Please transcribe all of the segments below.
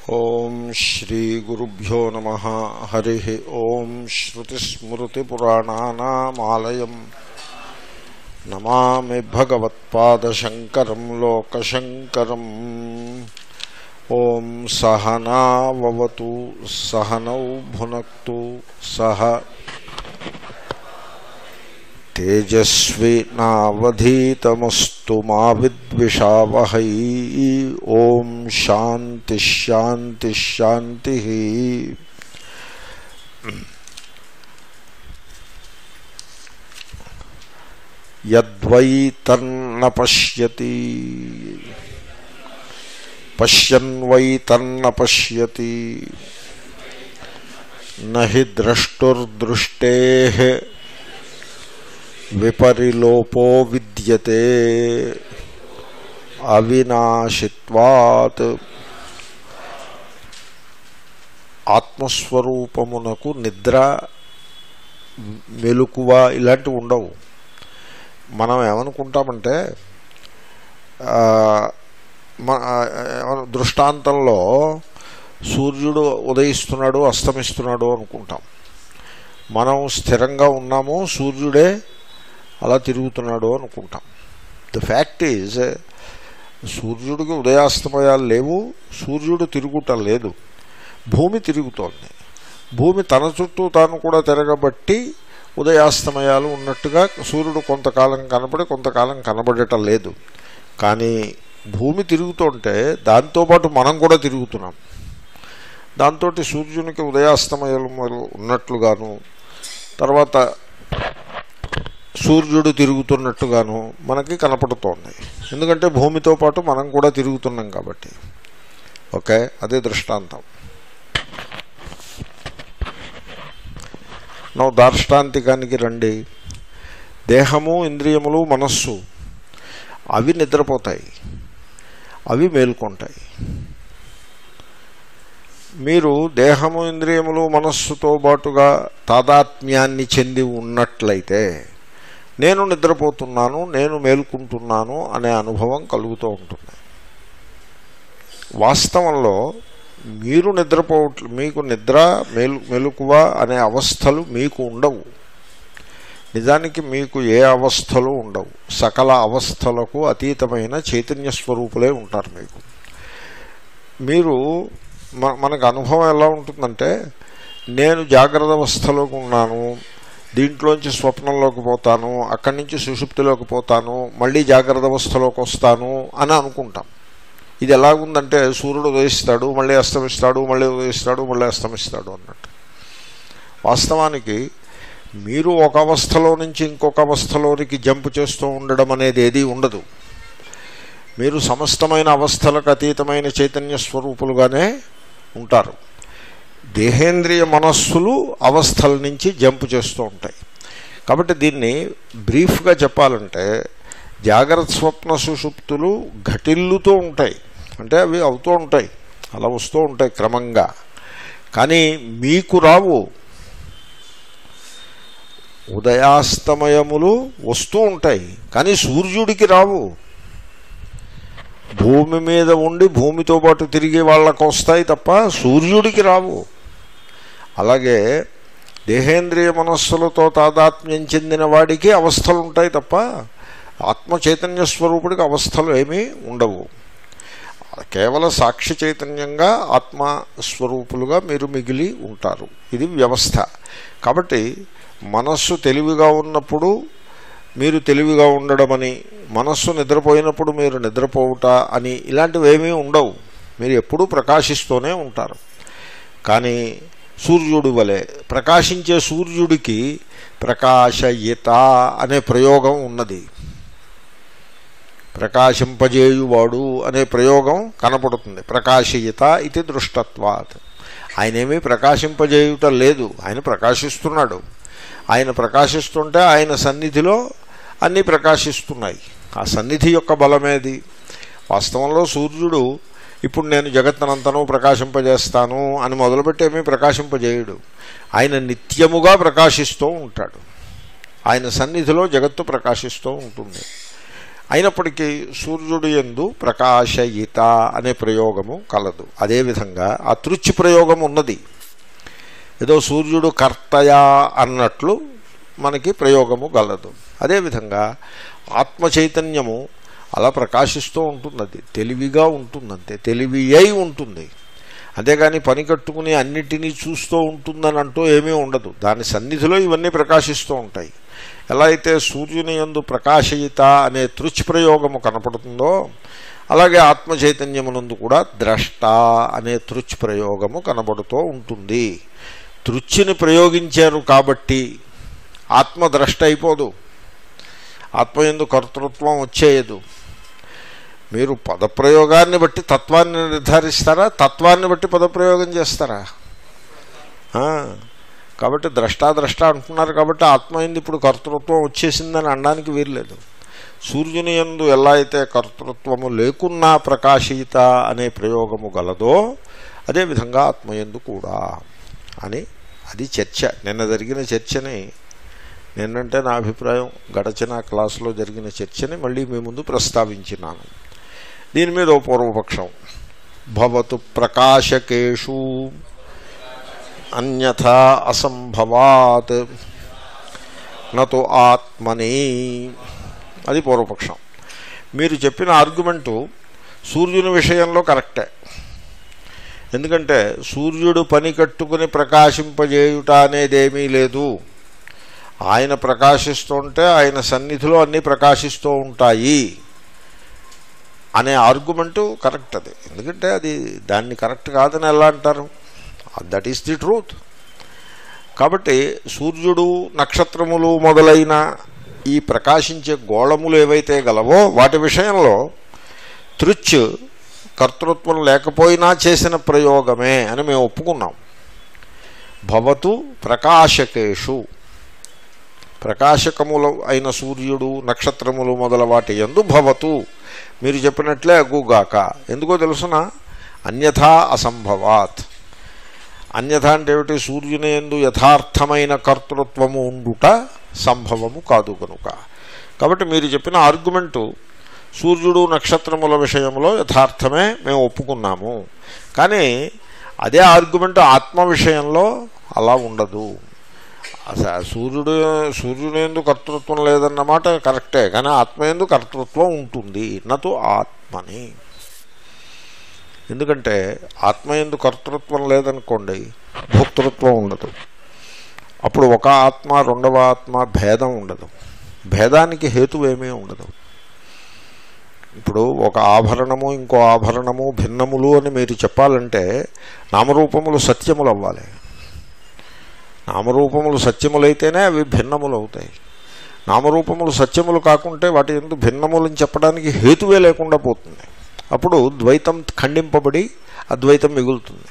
ఓం శ్రీ గురుభ్యో నమ హరి ఓం శ్రుతిస్మృతిపురాణానామాలయం నమామి భగవత్పాదశంకరం లోకశంకరం ఓం సహనావతు సహనౌ భునక్తు సహ తేజస్వి నావధీతమస్తు మా విద్విషావహై ఓం శాంతి శాంతి శాంతి యద్వై తన్న పశ్యతి పశ్యన్ వై తన్న పశ్యతి నహి ద్రష్టుర్దృష్టే విపరిలోపో విద్యతే అవినాశిత్వాత్ ఆత్మస్వరూపమునకు నిద్ర మెలుకువ ఇలాంటివి ఉండవు మనం ఏమనుకుంటామంటే ఆ, మ- ఆ, ఏమను- దృష్టాంతంలో సూర్యుడు ఉదయిస్తున్నాడు అస్తమిస్తున్నాడు అనుకుంటాం మనం స్థిరంగా ఉన్నాము సూర్యుడే అలా తిరుగుతున్నాడు అనుకుంటాం ద ఫ్యాక్ట్ ఈజ్ సూర్యుడికి ఉదయాస్తమయాలు లేవు సూర్యుడు తిరుగుటం లేదు భూమి తిరుగుతోంది భూమి తన చుట్టూ తాను కూడా తిరగబట్టి ఉదయాస్తమయాలు ఉన్నట్టుగా సూర్యుడు కొంతకాలం కనపడి కొంతకాలం కనబడటం లేదు కానీ భూమి తిరుగుతుంటే దాంతోపాటు మనం కూడా తిరుగుతున్నాం దాంతో సూర్యునికి ఉదయాస్తమయాలు ఉన్నట్లుగాను తర్వాత సూర్యుడు తిరుగుతున్నట్టుగాను మనకి కనపడుతోంది ఎందుకంటే భూమితో పాటు మనం కూడా తిరుగుతున్నాం కాబట్టి ఓకే అదే దృష్టాంతం నవ్వు దార్ష్టాంతికానికి రండి దేహము ఇంద్రియములు మనస్సు అవి నిద్రపోతాయి అవి మేల్కొంటాయి మీరు దేహము ఇంద్రియములు మనస్సుతో పాటుగా తాదాత్మ్యాన్ని చెంది ఉన్నట్లయితే నేను నిద్రపోతున్నాను నేను మేల్కుంటున్నాను అనే అనుభవం కలుగుతూ ఉంటుంది వాస్తవంలో మీరు నిద్రపోవట్ మీకు నిద్ర మేలు మెలకువ అనే అవస్థలు మీకు ఉండవు నిజానికి మీకు ఏ అవస్థలు ఉండవు సకల అవస్థలకు అతీతమైన చైతన్య స్వరూపులే ఉంటారు మీకు మీరు మ మనకు అనుభవం ఎలా ఉంటుందంటే నేను జాగ్రత్త అవస్థలోకి ఉన్నాను దీంట్లోంచి స్వప్నంలోకి పోతాను అక్కడి నుంచి సుషుప్తిలోకి పోతాను మళ్ళీ జాగ్రత్త అవస్థలోకి వస్తాను అని అనుకుంటాం ఇది ఎలాగుందంటే సూర్యుడు ఉదయిస్తాడు మళ్ళీ అస్తమిస్తాడు మళ్ళీ ఉదయిస్తాడు మళ్ళీ అస్తమిస్తాడు అన్నట్టు వాస్తవానికి మీరు ఒక అవస్థలో నుంచి ఇంకొక అవస్థలోనికి జంప్ చేస్తూ ఉండడం అనేది ఏదీ ఉండదు మీరు సమస్తమైన అవస్థలకు అతీతమైన చైతన్య స్వరూపులుగానే ఉంటారు దేహేంద్రియ మనస్సులు అవస్థల నుంచి జంప్ చేస్తూ ఉంటాయి కాబట్టి దీన్ని బ్రీఫ్గా చెప్పాలంటే జాగ్రత్త స్వప్న సుషుప్తులు ఘటిల్లుతూ ఉంటాయి అంటే అవి అవుతూ ఉంటాయి అలా వస్తూ ఉంటాయి క్రమంగా కానీ మీకు రావు ఉదయాస్తమయములు వస్తూ ఉంటాయి కానీ సూర్యుడికి రావు భూమి మీద ఉండి భూమితో పాటు తిరిగే వాళ్ళకు వస్తాయి తప్ప సూర్యుడికి రావు అలాగే దేహేంద్రియ మనస్సులతో తాదాత్మ్యం చెందిన వాడికి అవస్థలు ఉంటాయి తప్ప ఆత్మ చైతన్య స్వరూపుడికి అవస్థలు ఏమీ ఉండవు కేవల సాక్షి చైతన్యంగా ఆత్మస్వరూపులుగా మీరు మిగిలి ఉంటారు ఇది వ్యవస్థ కాబట్టి మనస్సు తెలివిగా ఉన్నప్పుడు మీరు తెలివిగా ఉండడమని మనస్సు నిద్రపోయినప్పుడు మీరు నిద్రపోవుట అని ఇలాంటివి ఏమీ ఉండవు మీరు ఎప్పుడూ ప్రకాశిస్తూనే ఉంటారు కానీ సూర్యుడి వలె ప్రకాశించే సూర్యుడికి ప్రకాశయిత అనే ప్రయోగం ఉన్నది ప్రకాశింపజేయువాడు అనే ప్రయోగం కనపడుతుంది ప్రకాశయిత ఇది దృష్టత్వాత్ ఆయనేమీ ప్రకాశింపజేయుట లేదు ఆయన ప్రకాశిస్తున్నాడు ఆయన ప్రకాశిస్తుంటే ఆయన సన్నిధిలో అన్నీ ప్రకాశిస్తున్నాయి ఆ సన్నిధి యొక్క బలమేది వాస్తవంలో సూర్యుడు ఇప్పుడు నేను జగత్తునంతను ప్రకాశింపజేస్తాను అని మొదలుపెట్టి ఏమీ ప్రకాశింపజేయుడు ఆయన నిత్యముగా ప్రకాశిస్తూ ఉంటాడు ఆయన సన్నిధిలో జగత్తు ప్రకాశిస్తూ ఉంటుంది అయినప్పటికీ సూర్యుడు ఎందు ప్రకాశయిత అనే ప్రయోగము కలదు అదేవిధంగా ఆ తృచ్చి ప్రయోగం ఉన్నది ఏదో సూర్యుడు కర్తయా అన్నట్లు మనకి ప్రయోగము గలదు అదేవిధంగా ఆత్మ చైతన్యము అలా ప్రకాశిస్తూ ఉంటుంది అది తెలివిగా ఉంటుంది అంతే తెలివి అయి ఉంటుంది అంతేగాని పని కట్టుకుని అన్నిటినీ చూస్తూ ఉంటుందని అంటూ ఏమీ ఉండదు దాని సన్నిధిలో ఇవన్నీ ప్రకాశిస్తూ ఉంటాయి ఎలా అయితే సూర్యుని యందు ప్రకాశయిత అనే తృచ్ ప్రయోగము కనపడుతుందో అలాగే ఆత్మ చైతన్యమునందు కూడా ద్రష్ట అనే తృచ్ ప్రయోగము కనబడుతూ ఉంటుంది తృచ్చిని ప్రయోగించారు కాబట్టి ఆత్మ ద్రష్ట అయిపోదు ఆత్మ ఎందు కర్తృత్వం వచ్చేయదు మీరు పదప్రయోగాన్ని బట్టి తత్వాన్ని నిర్ధారిస్తారా తత్వాన్ని బట్టి పదప్రయోగం చేస్తారా ఆ, కాబట్టి ద్రష్టాద్రష్ట అంటున్నారు కాబట్టి ఆత్మ ఎందు ఇప్పుడు కర్తృత్వం వచ్చేసిందని అనడానికి వీల్లేదు సూర్యుని యందు ఎలా అయితే కర్తృత్వము లేకున్నా ప్రకాశిత అనే ప్రయోగము గలదో అదేవిధంగా ఆత్మయందు కూడా అని అది చర్చ నిన్న జరిగిన చర్చని నిన్నంటే నా అభిప్రాయం గడచిన క్లాసులో జరిగిన చర్చని మళ్ళీ మీ ముందు ప్రస్తావించినాను దీని మీద ఓ పూర్వపక్షం భవతు ప్రకాశకేషు అన్యథా అసంభవాత్ నతో ఆత్మని అది పూర్వపక్షం మీరు చెప్పిన ఆర్గ్యుమెంటు సూర్యుని విషయంలో కరెక్టే ఎందుకంటే సూర్యుడు పని కట్టుకుని ప్రకాశింపజేయుట అనేదేమీ లేదు ఆయన ప్రకాశిస్తుంటే ఆయన సన్నిధిలో అన్నీ ప్రకాశిస్తూ ఉంటాయి అనే ఆర్గ్యుమెంటు కరెక్ట్ అది ఎందుకంటే అది దాన్ని కరెక్ట్ కాదని ఎలా అంటారు దట్ ఈస్ ది ట్రూత్ కాబట్టి సూర్యుడు నక్షత్రములు మొదలైన ఈ ప్రకాశించే గోళములు ఏవైతే గలవో వాటి విషయంలో తృచ్ కర్తృత్వం లేకపోయినా చేసిన ప్రయోగమే అని మేము ఒప్పుకున్నాం భవతు ప్రకాశకేషు ప్రకాశకములు అయిన సూర్యుడు నక్షత్రములు మొదల వాటి ఎందు భవతు మీరు చెప్పినట్లే అగుగాక ఎందుకో తెలుసిన అన్యథా అసంభవాత్ అన్యథ అంటే ఏమిటి సూర్యుని ఎందు యథార్థమైన కర్తృత్వము ఉండుట సంభవము కాదు కనుక కాబట్టి మీరు చెప్పిన ఆర్గ్యుమెంటు సూర్యుడు నక్షత్రముల విషయంలో యథార్థమే మేము ఒప్పుకున్నాము కానీ అదే ఆర్గ్యుమెంట్ ఆత్మ విషయంలో అలా ఉండదు అస- సూర్యుడు సూర్యుని ఎందు కర్తృత్వం లేదన్నమాట కరెక్టే కానీ ఆత్మ ఎందు కర్తృత్వం ఉంటుంది నటు ఆత్మని ఎందుకంటే ఆత్మ ఎందు కర్తృత్వం లేదనుకోండి భోక్తృత్వం ఉండదు అప్పుడు ఒక ఆత్మ రెండవ ఆత్మ భేదం ఉండదు భేదానికి హేతువేమీ ఉండదు ఇప్పుడు ఒక ఆభరణము ఇంకో ఆభరణము భిన్నములు అని మీరు చెప్పాలంటే నామరూపములు సత్యములు అవ్వాలి నామరూపములు సత్యములైతేనే అవి భిన్నములు అవుతాయి నామరూపములు సత్యములు కాకుంటే వాటి ఎందు భిన్నములని చెప్పడానికి హేతువే లేకుండా పోతుంది అప్పుడు ద్వైతం ఖండింపబడి అద్వైతం మిగులుతుంది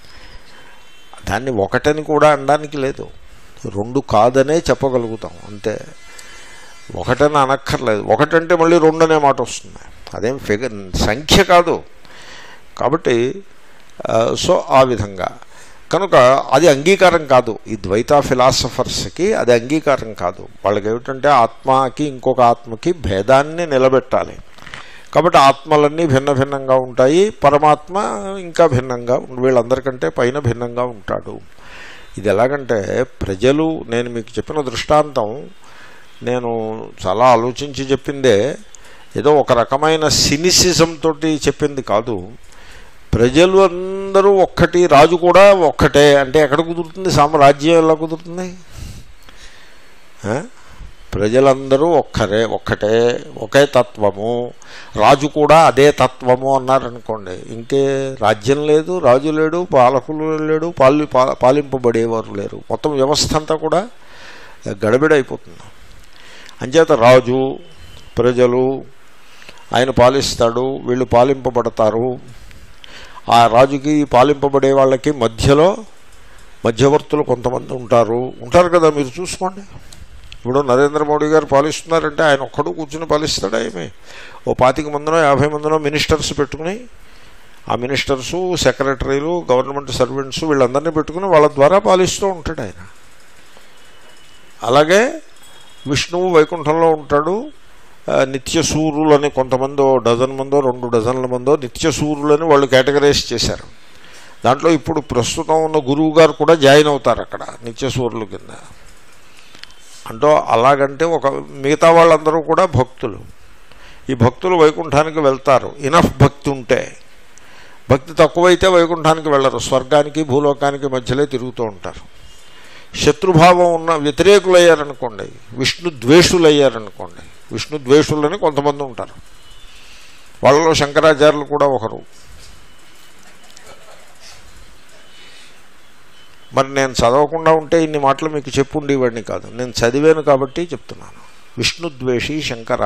దాన్ని ఒకటని కూడా అనడానికి లేదు రెండు కాదనే చెప్పగలుగుతాం అంతే ఒకటని అనక్కర్లేదు ఒకటంటే మళ్ళీ రెండు అనే మాట వస్తుంది అదేం ఫిగర్ సంఖ్య కాదు కాబట్టి ఆ, సో ఆ విధంగా కనుక అది అంగీకారం కాదు ఈ ద్వైత ఫిలాసఫర్స్కి అది అంగీకారం కాదు వాళ్ళకి ఏమిటంటే ఆత్మకి ఇంకొక ఆత్మకి భేదాన్ని నిలబెట్టాలి కాబట్టి ఆత్మలన్నీ భిన్న భిన్నంగా ఉంటాయి పరమాత్మ ఇంకా భిన్నంగా వీళ్ళందరికంటే పైన భిన్నంగా ఉంటాడు ఇది ఎలాగంటే ప్రజలు నేను మీకు చెప్పిన దృష్టాంతం నేను చాలా ఆలోచించి చెప్పిందే ఏదో ఒక రకమైన సినిసిజం తోటి చెప్పింది కాదు ప్రజలు అందరూ ఒక్కటి రాజు కూడా ఒక్కటే అంటే ఎక్కడ కుదురుతుంది సామ్రాజ్యం ఎలా కుదురుతుంది ఆ? ప్రజలందరూ ఒక్కరే ఒక్కటే ఒకే తత్వము రాజు కూడా అదే తత్వము అన్నారనుకోండి ఇంకే రాజ్యం లేదు రాజు లేడు పాలకులు లేడు పాలి పా- పాలింపబడేవారు లేరు మొత్తం వ్యవస్థ అంతా కూడా గడబిడైపోతుంది అంచేత రాజు ప్రజలు ఆయన పాలిస్తాడు వీళ్ళు పాలింపబడతారు ఆ రాజుకి పాలింపబడే వాళ్ళకి మధ్యలో మధ్యవర్తులు కొంతమంది ఉంటారు ఉంటారు కదా మీరు చూసుకోండి ఇప్పుడు నరేంద్ర మోడీ గారు పాలిస్తున్నారంటే ఆయన ఒక్కడు కూర్చుని పాలిస్తాడా ఏమి ఓ పాతిక మందినో యాభై మందినో మినిస్టర్స్ పెట్టుకుని ఆ మినిస్టర్సు సెక్రటరీలు గవర్నమెంట్ సర్వెంట్స్ వీళ్ళందరినీ పెట్టుకుని వాళ్ళ ద్వారా పాలిస్తూ ఉంటాడు ఆయన అలాగే విష్ణువు వైకుంఠంలో ఉంటాడు ఆ, నిత్యసూరులని కొంతమందో డజన్ మందో రెండు డజన్ల మందో నిత్యసూరులని వాళ్ళు కేటగరైజ్ చేశారు దాంట్లో ఇప్పుడు ప్రస్తుతం ఉన్న గురువు గారు కూడా జాయిన్ అవుతారు అక్కడ నిత్యసూరుల కింద అంటూ అలాగంటే ఒక మిగతా వాళ్ళందరూ కూడా భక్తులు ఈ భక్తులు వైకుంఠానికి వెళ్తారు ఇనఫ్ భక్తి ఉంటే భక్తి తక్కువైతే వైకుంఠానికి వెళ్ళరు స్వర్గానికి భూలోకానికి మధ్యలో తిరుగుతూ ఉంటారు శత్రుభావం ఉన్న వ్యతిరేకులు అయ్యారనుకోండి విష్ణు ద్వేషులు అయ్యారనుకోండి విష్ణు ద్వేషులని కొంతమంది ఉంటారు వాళ్ళలో శంకరాచార్యులు కూడా ఒకరు మరి నేను చదవకుండా ఉంటే ఇన్ని మాటలు మీకు చెప్పుండేవాడిని కాదు నేను చదివాను కాబట్టి చెప్తున్నాను విష్ణుద్వేషి శంకర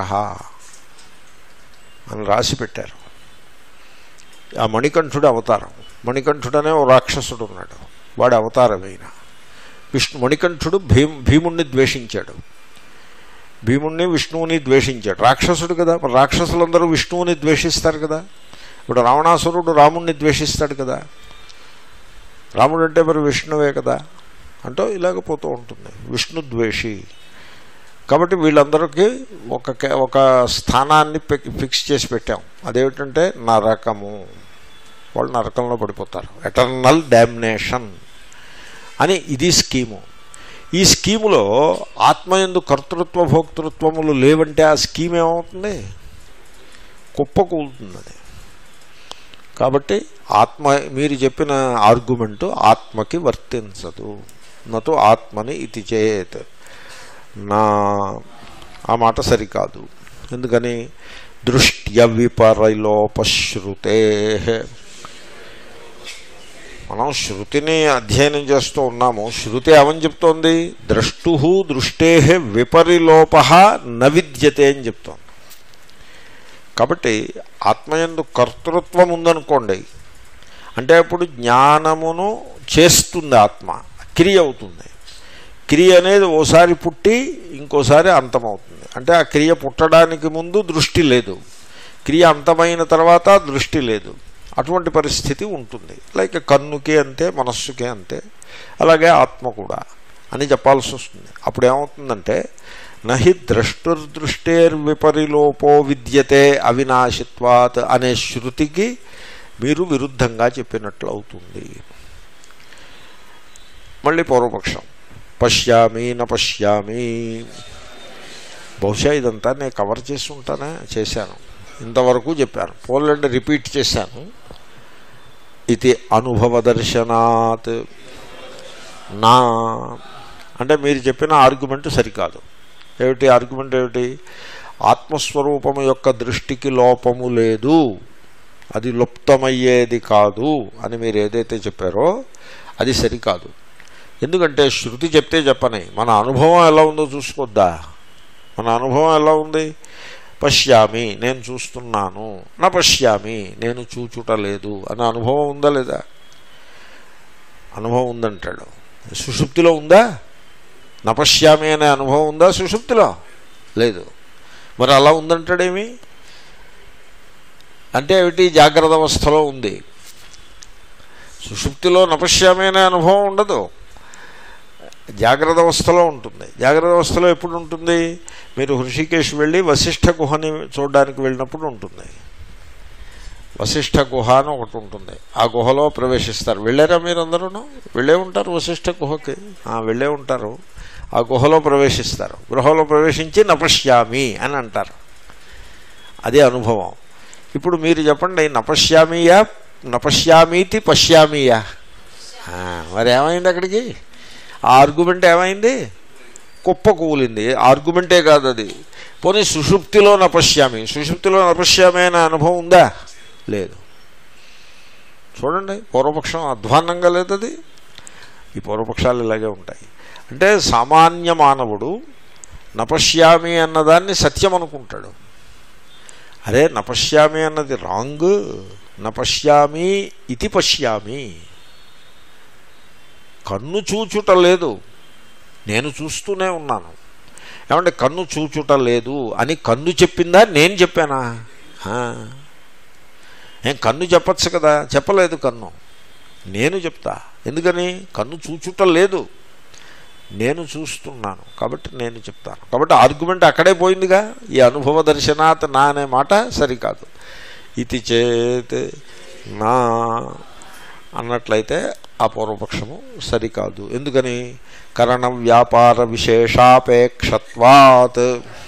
అని రాసి పెట్టారు ఆ మణికంఠుడు అవతారం మణికంఠుడనే ఓ రాక్షసుడు ఉన్నాడు వాడు అవతారం అయిన విష్ణు మణికంఠుడు భీమ్ భీముణ్ణి ద్వేషించాడు భీముణ్ణి విష్ణువుని ద్వేషించాడు రాక్షసుడు కదా మరి రాక్షసులందరూ విష్ణువుని ద్వేషిస్తారు కదా ఇప్పుడు రావణాసురుడు రాముణ్ణి ద్వేషిస్తాడు కదా రాముడు అంటే మరి విష్ణువే కదా అంటూ ఇలాగ పోతూ ఉంటుంది విష్ణు ద్వేషి కాబట్టి వీళ్ళందరికీ ఒక కే- ఒక స్థానాన్ని పిక్- ఫిక్స్ చేసి పెట్టాం అదేమిటంటే నరకము వాళ్ళు నరకంలో పడిపోతారు ఎటర్నల్ డామినేషన్ అని ఇది స్కీము ఈ స్కీములో ఆత్మయందు కర్తృత్వ భోక్తృత్వములు లేవంటే ఆ స్కీమ్ ఏమవుతుంది కుప్ప కూలుతుంది అది కాబట్టి ఆత్మ మీరు చెప్పిన ఆర్గ్యుమెంటు ఆత్మకి వర్తించదు నటు ఆత్మని ఇది చేత్ నా ఆ మాట సరికాదు ఎందుకని దృష్ట్య విపరలోపశ్రుతే మనం శృతిని అధ్యయనం చేస్తూ ఉన్నాము శృతి ఏమని చెప్తోంది ద్రష్టు దృష్టే విపరిలోప న విద్యతే అని చెప్తోంది కాబట్టి ఆత్మయందు కర్తృత్వం ఉందనుకోండి అంటే అప్పుడు జ్ఞానమును చేస్తుంది ఆత్మ క్రియ అవుతుంది క్రియ అనేది ఓసారి పుట్టి ఇంకోసారి అంతమవుతుంది అంటే ఆ క్రియ పుట్టడానికి ముందు దృష్టి లేదు క్రియ అంతమైన తర్వాత దృష్టి లేదు అటువంటి పరిస్థితి ఉంటుంది లైక్ కన్నుకి అంతే మనస్సుకి అంతే అలాగే ఆత్మ కూడా అని చెప్పాల్సి వస్తుంది అప్పుడు ఏమవుతుందంటే నహి ద్రష్టుర్దృష్టేర్విపరిలోపో విద్యతే అవినాశిత్వాత్ అనే శృతికి మీరు విరుద్ధంగా చెప్పినట్లు అవుతుంది మళ్ళీ పూర్వపక్షం పశ్యామి న పశ్యామి బహుశా ఇదంతా నేను కవర్ చేసి ఉంటానే చేశాను ఇంతవరకు చెప్పాను పోలండి రిపీట్ చేశాను ఇది అనుభవ దర్శనాత్ నా అంటే మీరు చెప్పిన ఆర్గ్యుమెంట్ సరికాదు ఏమిటి ఆర్గ్యుమెంట్ ఏమిటి ఆత్మస్వరూపము యొక్క దృష్టికి లోపము లేదు అది లుప్తమయ్యేది కాదు అని మీరు ఏదైతే చెప్పారో అది సరికాదు ఎందుకంటే శృతి చెప్తే చెప్పని మన అనుభవం ఎలా ఉందో చూసుకోద్దా మన అనుభవం ఎలా ఉంది పశ్యామి నేను చూస్తున్నాను నా పశ్యామి నేను చూచుట లేదు అనే అనుభవం ఉందా లేదా అనుభవం ఉందంటాడు సుషుప్తిలో ఉందా నపశ్యామి అనే అనుభవం ఉందా సుషుప్తిలో లేదు మరి అలా ఉందంటాడేమి అంటే ఏమిటి జాగ్రత్త అవస్థలో ఉంది సుషుప్తిలో నపశ్యామి అనే అనుభవం ఉండదు జాగ్రత్త అవస్థలో ఉంటుంది జాగ్రత్త అవస్థలో ఎప్పుడు ఉంటుంది మీరు హృషికేశ్ వెళ్ళి వశిష్ఠ గుహని చూడడానికి వెళ్ళినప్పుడు ఉంటుంది వశిష్ఠ గుహ అని ఒకటి ఉంటుంది ఆ గుహలో ప్రవేశిస్తారు వెళ్ళారా మీరు అందరూ వెళ్ళే ఉంటారు వశిష్ఠ గుహకి ఆ, వెళ్ళే ఉంటారు ఆ గుహలో ప్రవేశిస్తారు గృహలో ప్రవేశించి నపశ్యామి అని అంటారు అదే అనుభవం ఇప్పుడు మీరు చెప్పండి నపశ్యామియా నపశ్యామీతి పశ్యామియా ఆ, మరి ఏమైంది అక్కడికి ఆ ఆర్గ్యుమెంట్ ఏమైంది కుప్ప కూలింది ఆర్గ్యుమెంటే కాదు అది పోనీ సుషుప్తిలో నపశ్యామి సుషుప్తిలో నపశ్యామి అనే అనుభవం ఉందా లేదు చూడండి పూర్వపక్షం అధ్వాన్నంగా లేదు అది ఈ పూర్వపక్షాలు ఇలాగే ఉంటాయి అంటే సామాన్య మానవుడు నపశ్యామి అన్నదాన్ని సత్యం అనుకుంటాడు అరే నపశ్యామి అన్నది రాంగ్ నపశ్యామి ఇది పశ్యామి కన్ను చూచుట లేదు నేను చూస్తూనే ఉన్నాను ఏమంటే కన్ను చూచుట లేదు అని కన్ను చెప్పిందా నేను చెప్పానా హా. ఏం కన్ను చెప్పచ్చు కదా చెప్పలేదు కన్ను నేను చెప్తా ఎందుకని కన్ను చూచుట లేదు నేను చూస్తున్నాను కాబట్టి నేను చెప్తాను కాబట్టి ఆర్గ్యుమెంట్ అక్కడే పోయిందిగా ఈ అనుభవ దర్శనాత్ నా అనే మాట సరికాదు ఇది చేత్ నా అన్నట్లయితే ఆ పూర్వపక్షము సరికాదు ఎందుకని కరణ వ్యాపార విశేషాపేక్షత్వాత్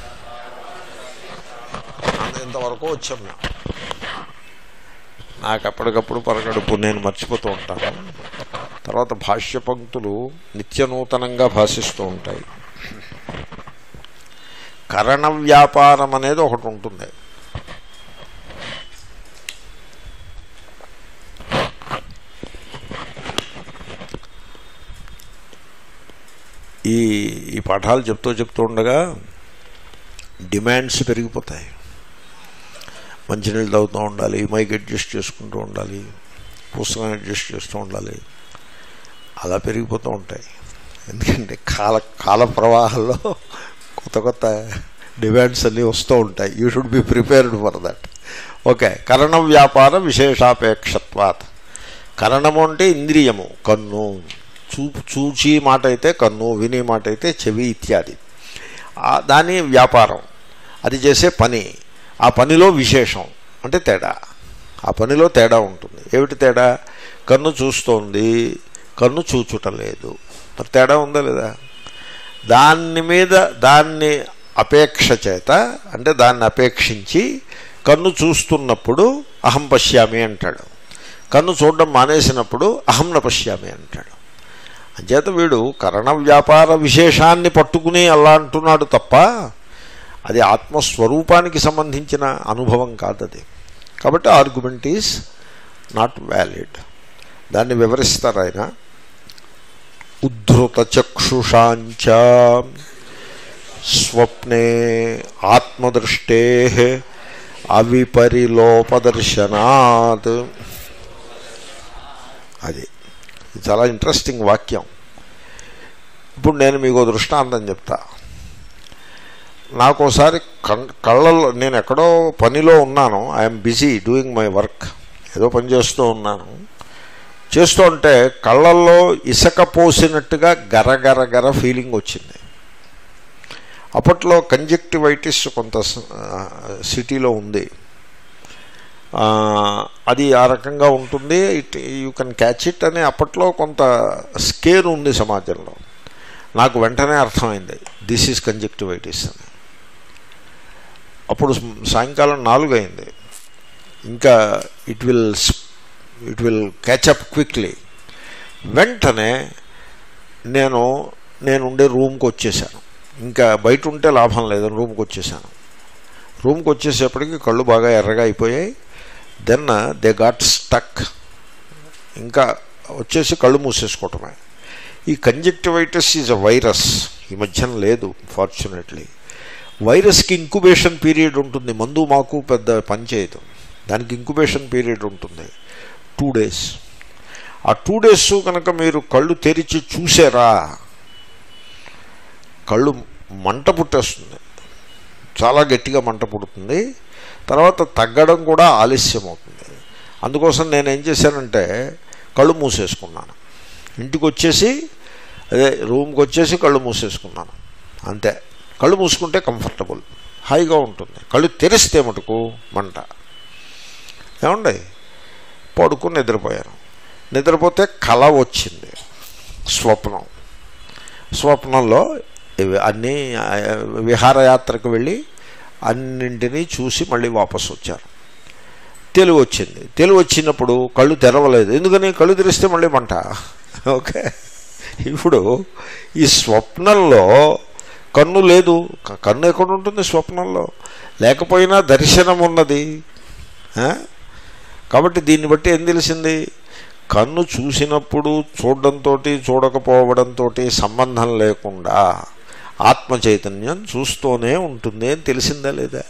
ఇంతవరకు వచ్చాం మేము నాకు అప్పటికప్పుడు పరగడుపు నేను మర్చిపోతూ ఉంటాను తర్వాత భాష్య పంక్తులు నిత్యనూతనంగా భాషిస్తూ ఉంటాయి కరణ వ్యాపారం అనేది ఒకటి ఉంటుంది ఈ ఈ పాఠాలు చెప్తూ చెప్తూ ఉండగా డిమాండ్స్ పెరిగిపోతాయి మంచినీళ్ళు తాగుతూ ఉండాలి మైక్ అడ్జస్ట్ చేసుకుంటూ ఉండాలి పుస్తకం అడ్జస్ట్ చేస్తూ ఉండాలి అలా పెరిగిపోతూ ఉంటాయి ఎందుకంటే కాల కాల ప్రవాహంలో కొత్త కొత్త డిమాండ్స్ అన్నీ వస్తూ ఉంటాయి you should be prepared for that okay కరణ వ్యాపార విశేషాపేక్షత్వాత్ కరణము అంటే ఇంద్రియము కన్ను చూ చూచి మాట అయితే కన్ను విని మాట అయితే చెవి ఇత్యాది దాని వ్యాపారం అది చేసే పని ఆ పనిలో విశేషం అంటే తేడా ఆ పనిలో తేడా ఉంటుంది ఏమిటి తేడా కన్ను చూస్తోంది కన్ను చూచుటలేదు మరి తేడా ఉందా లేదా దాని మీద దాన్ని అపేక్ష చేత అంటే దాన్ని అపేక్షించి కన్ను చూస్తున్నప్పుడు అహం పశ్యామి అంటాడు కన్ను చూడడం మానేసినప్పుడు అహం న పశ్యామి అంటాడు అంచేత వీడు కరణ వ్యాపార విశేషాన్ని పట్టుకుని అలా అంటున్నాడు తప్ప అది ఆత్మస్వరూపానికి సంబంధించిన అనుభవం కాదు అది కాబట్టి ఆర్గ్యుమెంట్ ఈజ్ నాట్ వ్యాలిడ్ దాన్ని వివరిస్తారు ఆయన ఉద్ధృత చక్షుషాంచ స్వప్నే ఆత్మదృష్టే అవిపరిలోపదర్శనాత్ అది ఇది చాలా ఇంట్రెస్టింగ్ వాక్యం ఇప్పుడు నేను మీకు దృష్టాంతం చెప్తా నాకు ఒకసారి కళ్ళల్లో నేను ఎక్కడో పనిలో ఉన్నాను I'm busy doing my work ఏదో పని చేస్తూ ఉన్నాను చేస్తూ ఉంటే కళ్ళల్లో ఇసుక పోసినట్టుగా గరగర గర ఫీలింగ్ వచ్చింది అప్పట్లో కంజక్టివైటిస్ కొంత సిటీలో ఉంది అది ఆ రకంగా ఉంటుంది it you can catch it అని అప్పట్లో కొంత స్కేర్ ఉంది సమాజంలో నాకు వెంటనే అర్థమైంది దిస్ ఈజ్ కంజక్టివైటిస్ అని అప్పుడు సాయంకాలం నాలుగు అయింది ఇంకా it will it will catch up quickly వెంటనే నేను నేను ఉండే రూమ్కి వచ్చేసాను ఇంకా బయట ఉంటే లాభం లేదని రూమ్కి వచ్చేసాను రూమ్కి వచ్చేసేపటికి కళ్ళు బాగా ఎర్రగా అయిపోయాయి దెన్ దే గాట్ స్టక్ ఇంకా వచ్చేసి కళ్ళు మూసేసుకోవటమే ఈ కంజక్టివైటిస్ ఈజ్ అ వైరస్ ఈ మధ్యన లేదు ఫార్చునేట్లీ వైరస్కి ఇంక్యుబేషన్ పీరియడ్ ఉంటుంది మందు మాకు పెద్ద పనిచేయదు దానికి ఇంక్యుబేషన్ పీరియడ్ ఉంటుంది టూ డేస్ ఆ టూ డేస్ కనుక మీరు కళ్ళు తెరిచి చూసారా కళ్ళు మంట పుట్టేస్తుంది చాలా గట్టిగా మంట పుడుతుంది తర్వాత తగ్గడం కూడా ఆలస్యం అవుతుంది అందుకోసం నేను ఏం చేశానంటే కళ్ళు మూసేసుకున్నాను ఇంటికి వచ్చేసి అదే రూమ్కి వచ్చేసి కళ్ళు మూసేసుకున్నాను అంతే కళ్ళు మూసుకుంటే కంఫర్టబుల్ హాయిగా ఉంటుంది కళ్ళు తెరిస్తే మటుకు మంట ఏమండి పడుకుని నిద్రపోయాను నిద్రపోతే కళ వచ్చింది స్వప్నం స్వప్నంలో ఇవి అన్నీ విహారయాత్రకు వెళ్ళి అన్నింటినీ చూసి మళ్ళీ వాపసు వచ్చారు తెలివి వచ్చింది తెలివి వచ్చినప్పుడు కళ్ళు తెరవలేదు ఎందుకని కళ్ళు తెరిస్తే మళ్ళీ మంట ఓకే ఇప్పుడు ఈ స్వప్నంలో కన్ను లేదు కన్ను ఎక్కడ ఉంటుంది స్వప్నంలో లేకపోయినా దర్శనం ఉన్నది కాబట్టి దీన్ని బట్టి ఏం తెలిసింది కన్ను చూసినప్పుడు చూడడంతో చూడకపోవడంతో సంబంధం లేకుండా ఆత్మ చైతన్యం చూస్తూనే ఉంటుంది అని తెలిసిందా లేదా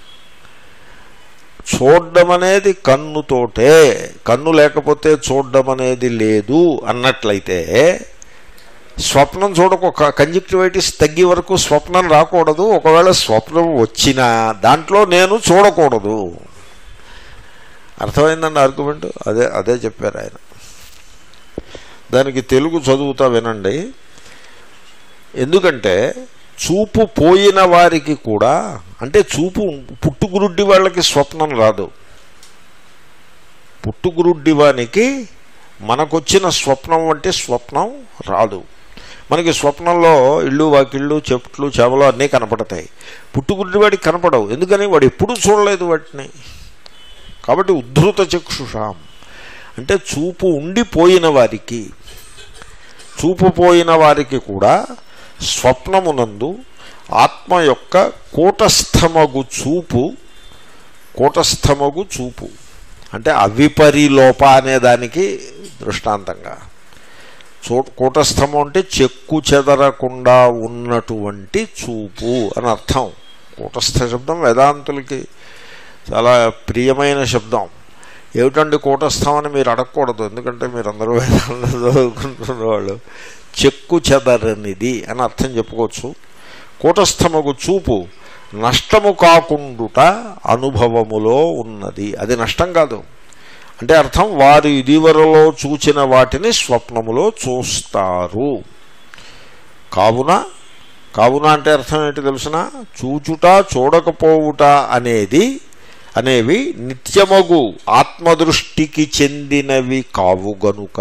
చూడడం అనేది కన్నుతోటే కన్ను లేకపోతే చూడడం అనేది లేదు అన్నట్లయితే స్వప్నం చూడకు కంజక్టివైటిస్ తగ్గే వరకు స్వప్నం రాకూడదు ఒకవేళ స్వప్నం వచ్చినా దాంట్లో నేను చూడకూడదు అర్థమైందండి ఆర్గ్యుమెంట్ అదే అదే చెప్పారు ఆయన దానికి తెలుగు చదువుతా వినండి ఎందుకంటే చూపు పోయిన వారికి కూడా అంటే చూపు పుట్టుగురుడ్డి వాళ్ళకి స్వప్నం రాదు పుట్టుగురుడ్డి వానికి మనకొచ్చిన స్వప్నం అంటే స్వప్నం రాదు మనకి స్వప్నంలో ఇళ్ళు వాకిళ్ళు చెట్లు చేపలు అన్నీ కనపడతాయి పుట్టుగుడ్డి వాడికి కనపడవు ఎందుకని వాడు ఎప్పుడూ చూడలేదు వాటిని కాబట్టి ఉద్ధృత చక్షుషాం అంటే చూపు ఉండిపోయిన వారికి చూపు పోయిన వారికి కూడా స్వప్నమునందు ఆత్మ యొక్క కూటస్థమగు చూపు కూటస్థమగు చూపు అంటే అవిపరిలోప అనే దానికి దృష్టాంతంగా చూ కూటస్థము అంటే చెక్కు చెదరకుండా ఉన్నటువంటి చూపు అని అర్థం కూటస్థ శబ్దం వేదాంతులకి చాలా ప్రియమైన శబ్దం ఏమిటండి కూటస్థం అని మీరు అడగకూడదు ఎందుకంటే మీరు అందరూ వేదాంతం చదువుకుంటున్న వాళ్ళు చెక్కు చెదరనిది అని అర్థం చెప్పుకోవచ్చు కూటస్థముకు చూపు నష్టము కాకుండుట అనుభవములో ఉన్నది అది నష్టం కాదు అంటే అర్థం వారు ఇదివరలో చూచిన వాటిని స్వప్నములో చూస్తారు కావున కావున అంటే అర్థం ఏంటి తెలుసిన చూచుట చూడకపోవుట అనేది అనేవి నిత్యమగు ఆత్మదృష్టికి చెందినవి కావు గనుక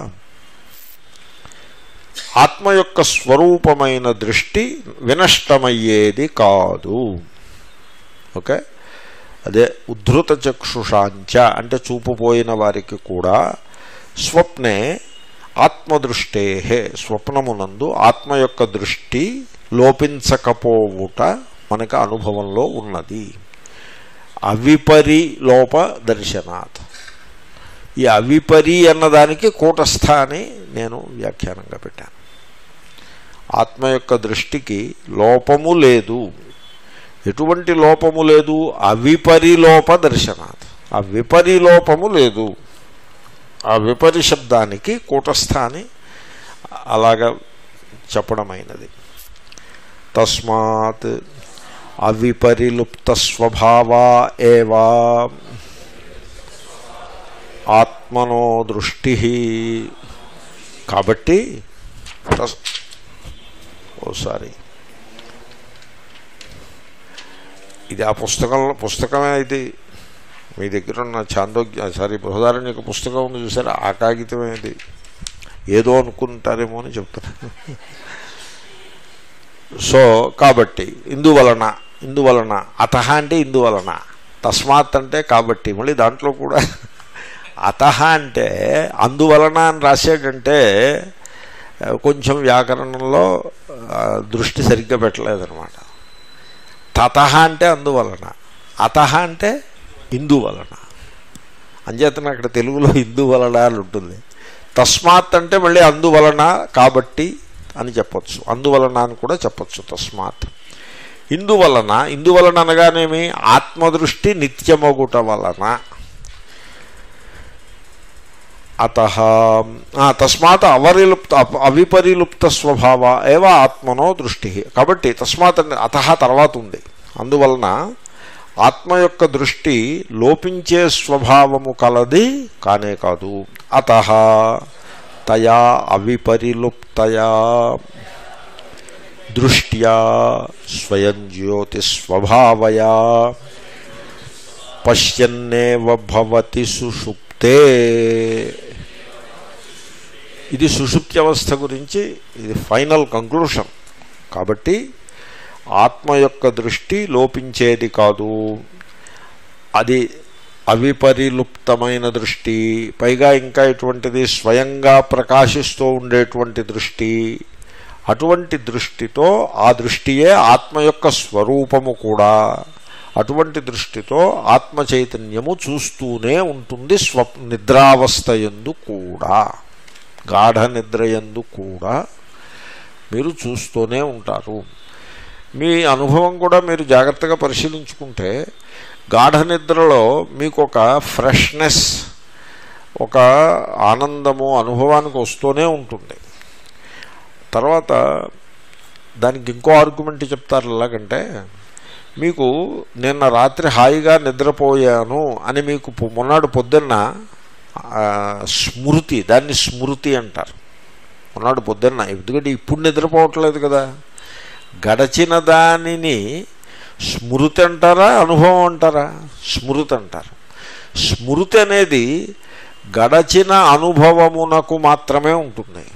ఆత్మ యొక్క స్వరూపమైన దృష్టి వినష్టమయ్యేది కాదు ఓకే అదే ఉద్ధృత చక్షుషాంచ అంటే చూపుపోయిన వారికి కూడా స్వప్నే ఆత్మదృష్టే స్వప్నమునందు ఆత్మ యొక్క దృష్టి లోపించకపోవుట మనకు అనుభవంలో ఉన్నది అవిపరి లోప దర్శనాత్ ఈ అవిపరి అన్నదానికి కూటస్థ అని నేను వ్యాఖ్యానంగా పెట్టాను ఆత్మ యొక్క దృష్టికి లోపము లేదు ఎటువంటి లోపము లేదు అవిపరిలోప దర్శనాత్ ఆ విపరిలోపము లేదు ఆ విపరి శబ్దానికి కూటస్థ అని అలాగా చెప్పడమైనది తస్మాత్ అవిపరిలుప్త స్వభావా ఏవా ఆత్మనో దృష్టి కాబట్టి ఓసారి ఇది ఆ పుస్తకంలో పుస్తకమే ఇది మీ దగ్గర ఉన్న చాందోగ్య సారీ బృహదారణ్యక పుస్తకం ఉంది చూసారా ఆ కాగితమే ఇది ఏదో అనుకుంటారేమో అని చెప్తున్నా సో కాబట్టి ఇందువలన ఇందువలన అత అంటే ఇందువలన తస్మాత్ అంటే కాబట్టి మళ్ళీ దాంట్లో కూడా అత అంటే అందువలన అని రాసాడంటే కొంచెం వ్యాకరణంలో దృష్టి సరిగ్గా పెట్టలేదనమాట తత అంటే అందువలన అత అంటే ఇందువలన అంచేతన అక్కడ తెలుగులో ఇందువలన అని ఉంటుంది తస్మాత్ అంటే మళ్ళీ అందువలన కాబట్టి అని చెప్పచ్చు అందువలన అని కూడా చెప్పచ్చు తస్మాత్ ఇందువలన ఇందువలన అనగానేమి ఆత్మదృష్టి నిత్యమగుట వలన అత తస్మాత్ అవరిలుప్త అవిపరిలుప్త స్వభావ ఏవ ఆత్మనో దృష్టి కాబట్టి తస్మాత్ అత తర్వాత ఉంది అందువలన ఆత్మ యొక్క దృష్టి లోపించే స్వభావము కలది కానే కాదు అత తయా అవిపరిలుప్తయా దృష్ట్యా స్వయం జ్యోతిస్వభావయా పశ్యన్నేవ భవతి సుషుప్తే ఇది సుషుప్తి అవస్థ గురించి ఇది ఫైనల్ కంక్లూషన్ కాబట్టి ఆత్మ యొక్క దృష్టి లోపించేది కాదు అది అవిపరిలుప్తమైన దృష్టి పైగా ఇంకా ఇటువంటిది స్వయంగా ప్రకాశిస్తూ ఉండేటువంటి దృష్టి అటువంటి దృష్టితో ఆ దృష్టియే ఆత్మ యొక్క స్వరూపము కూడా అటువంటి దృష్టితో ఆత్మ చైతన్యము చూస్తూనే ఉంటుంది స్వ నిద్రావస్థ ఎందు కూడా గాఢ నిద్రయందు కూడా మీరు చూస్తూనే ఉంటారు మీ అనుభవం కూడా మీరు జాగ్రత్తగా పరిశీలించుకుంటే గాఢ నిద్రలో మీకు ఒక ఫ్రెష్నెస్ ఒక ఆనందము అనుభవానికి వస్తూనే ఉంటుంది తర్వాత దానికి ఇంకో ఆర్గ్యుమెంట్ చెప్తారు ఎలాగంటే మీకు నిన్న రాత్రి హాయిగా నిద్రపోయాను అని మీకు మొన్నాడు పొద్దున్న స్మృతి దాన్ని స్మృతి అంటారు మొన్నటి పొద్దున్న ఎందుకంటే ఇప్పుడు నిద్రపోవట్లేదు కదా గడచిన దానిని స్మృతి అంటారా అనుభవం అంటారా స్మృతి అంటారు స్మృతి అనేది గడచిన అనుభవమునకు మాత్రమే ఉంటుంది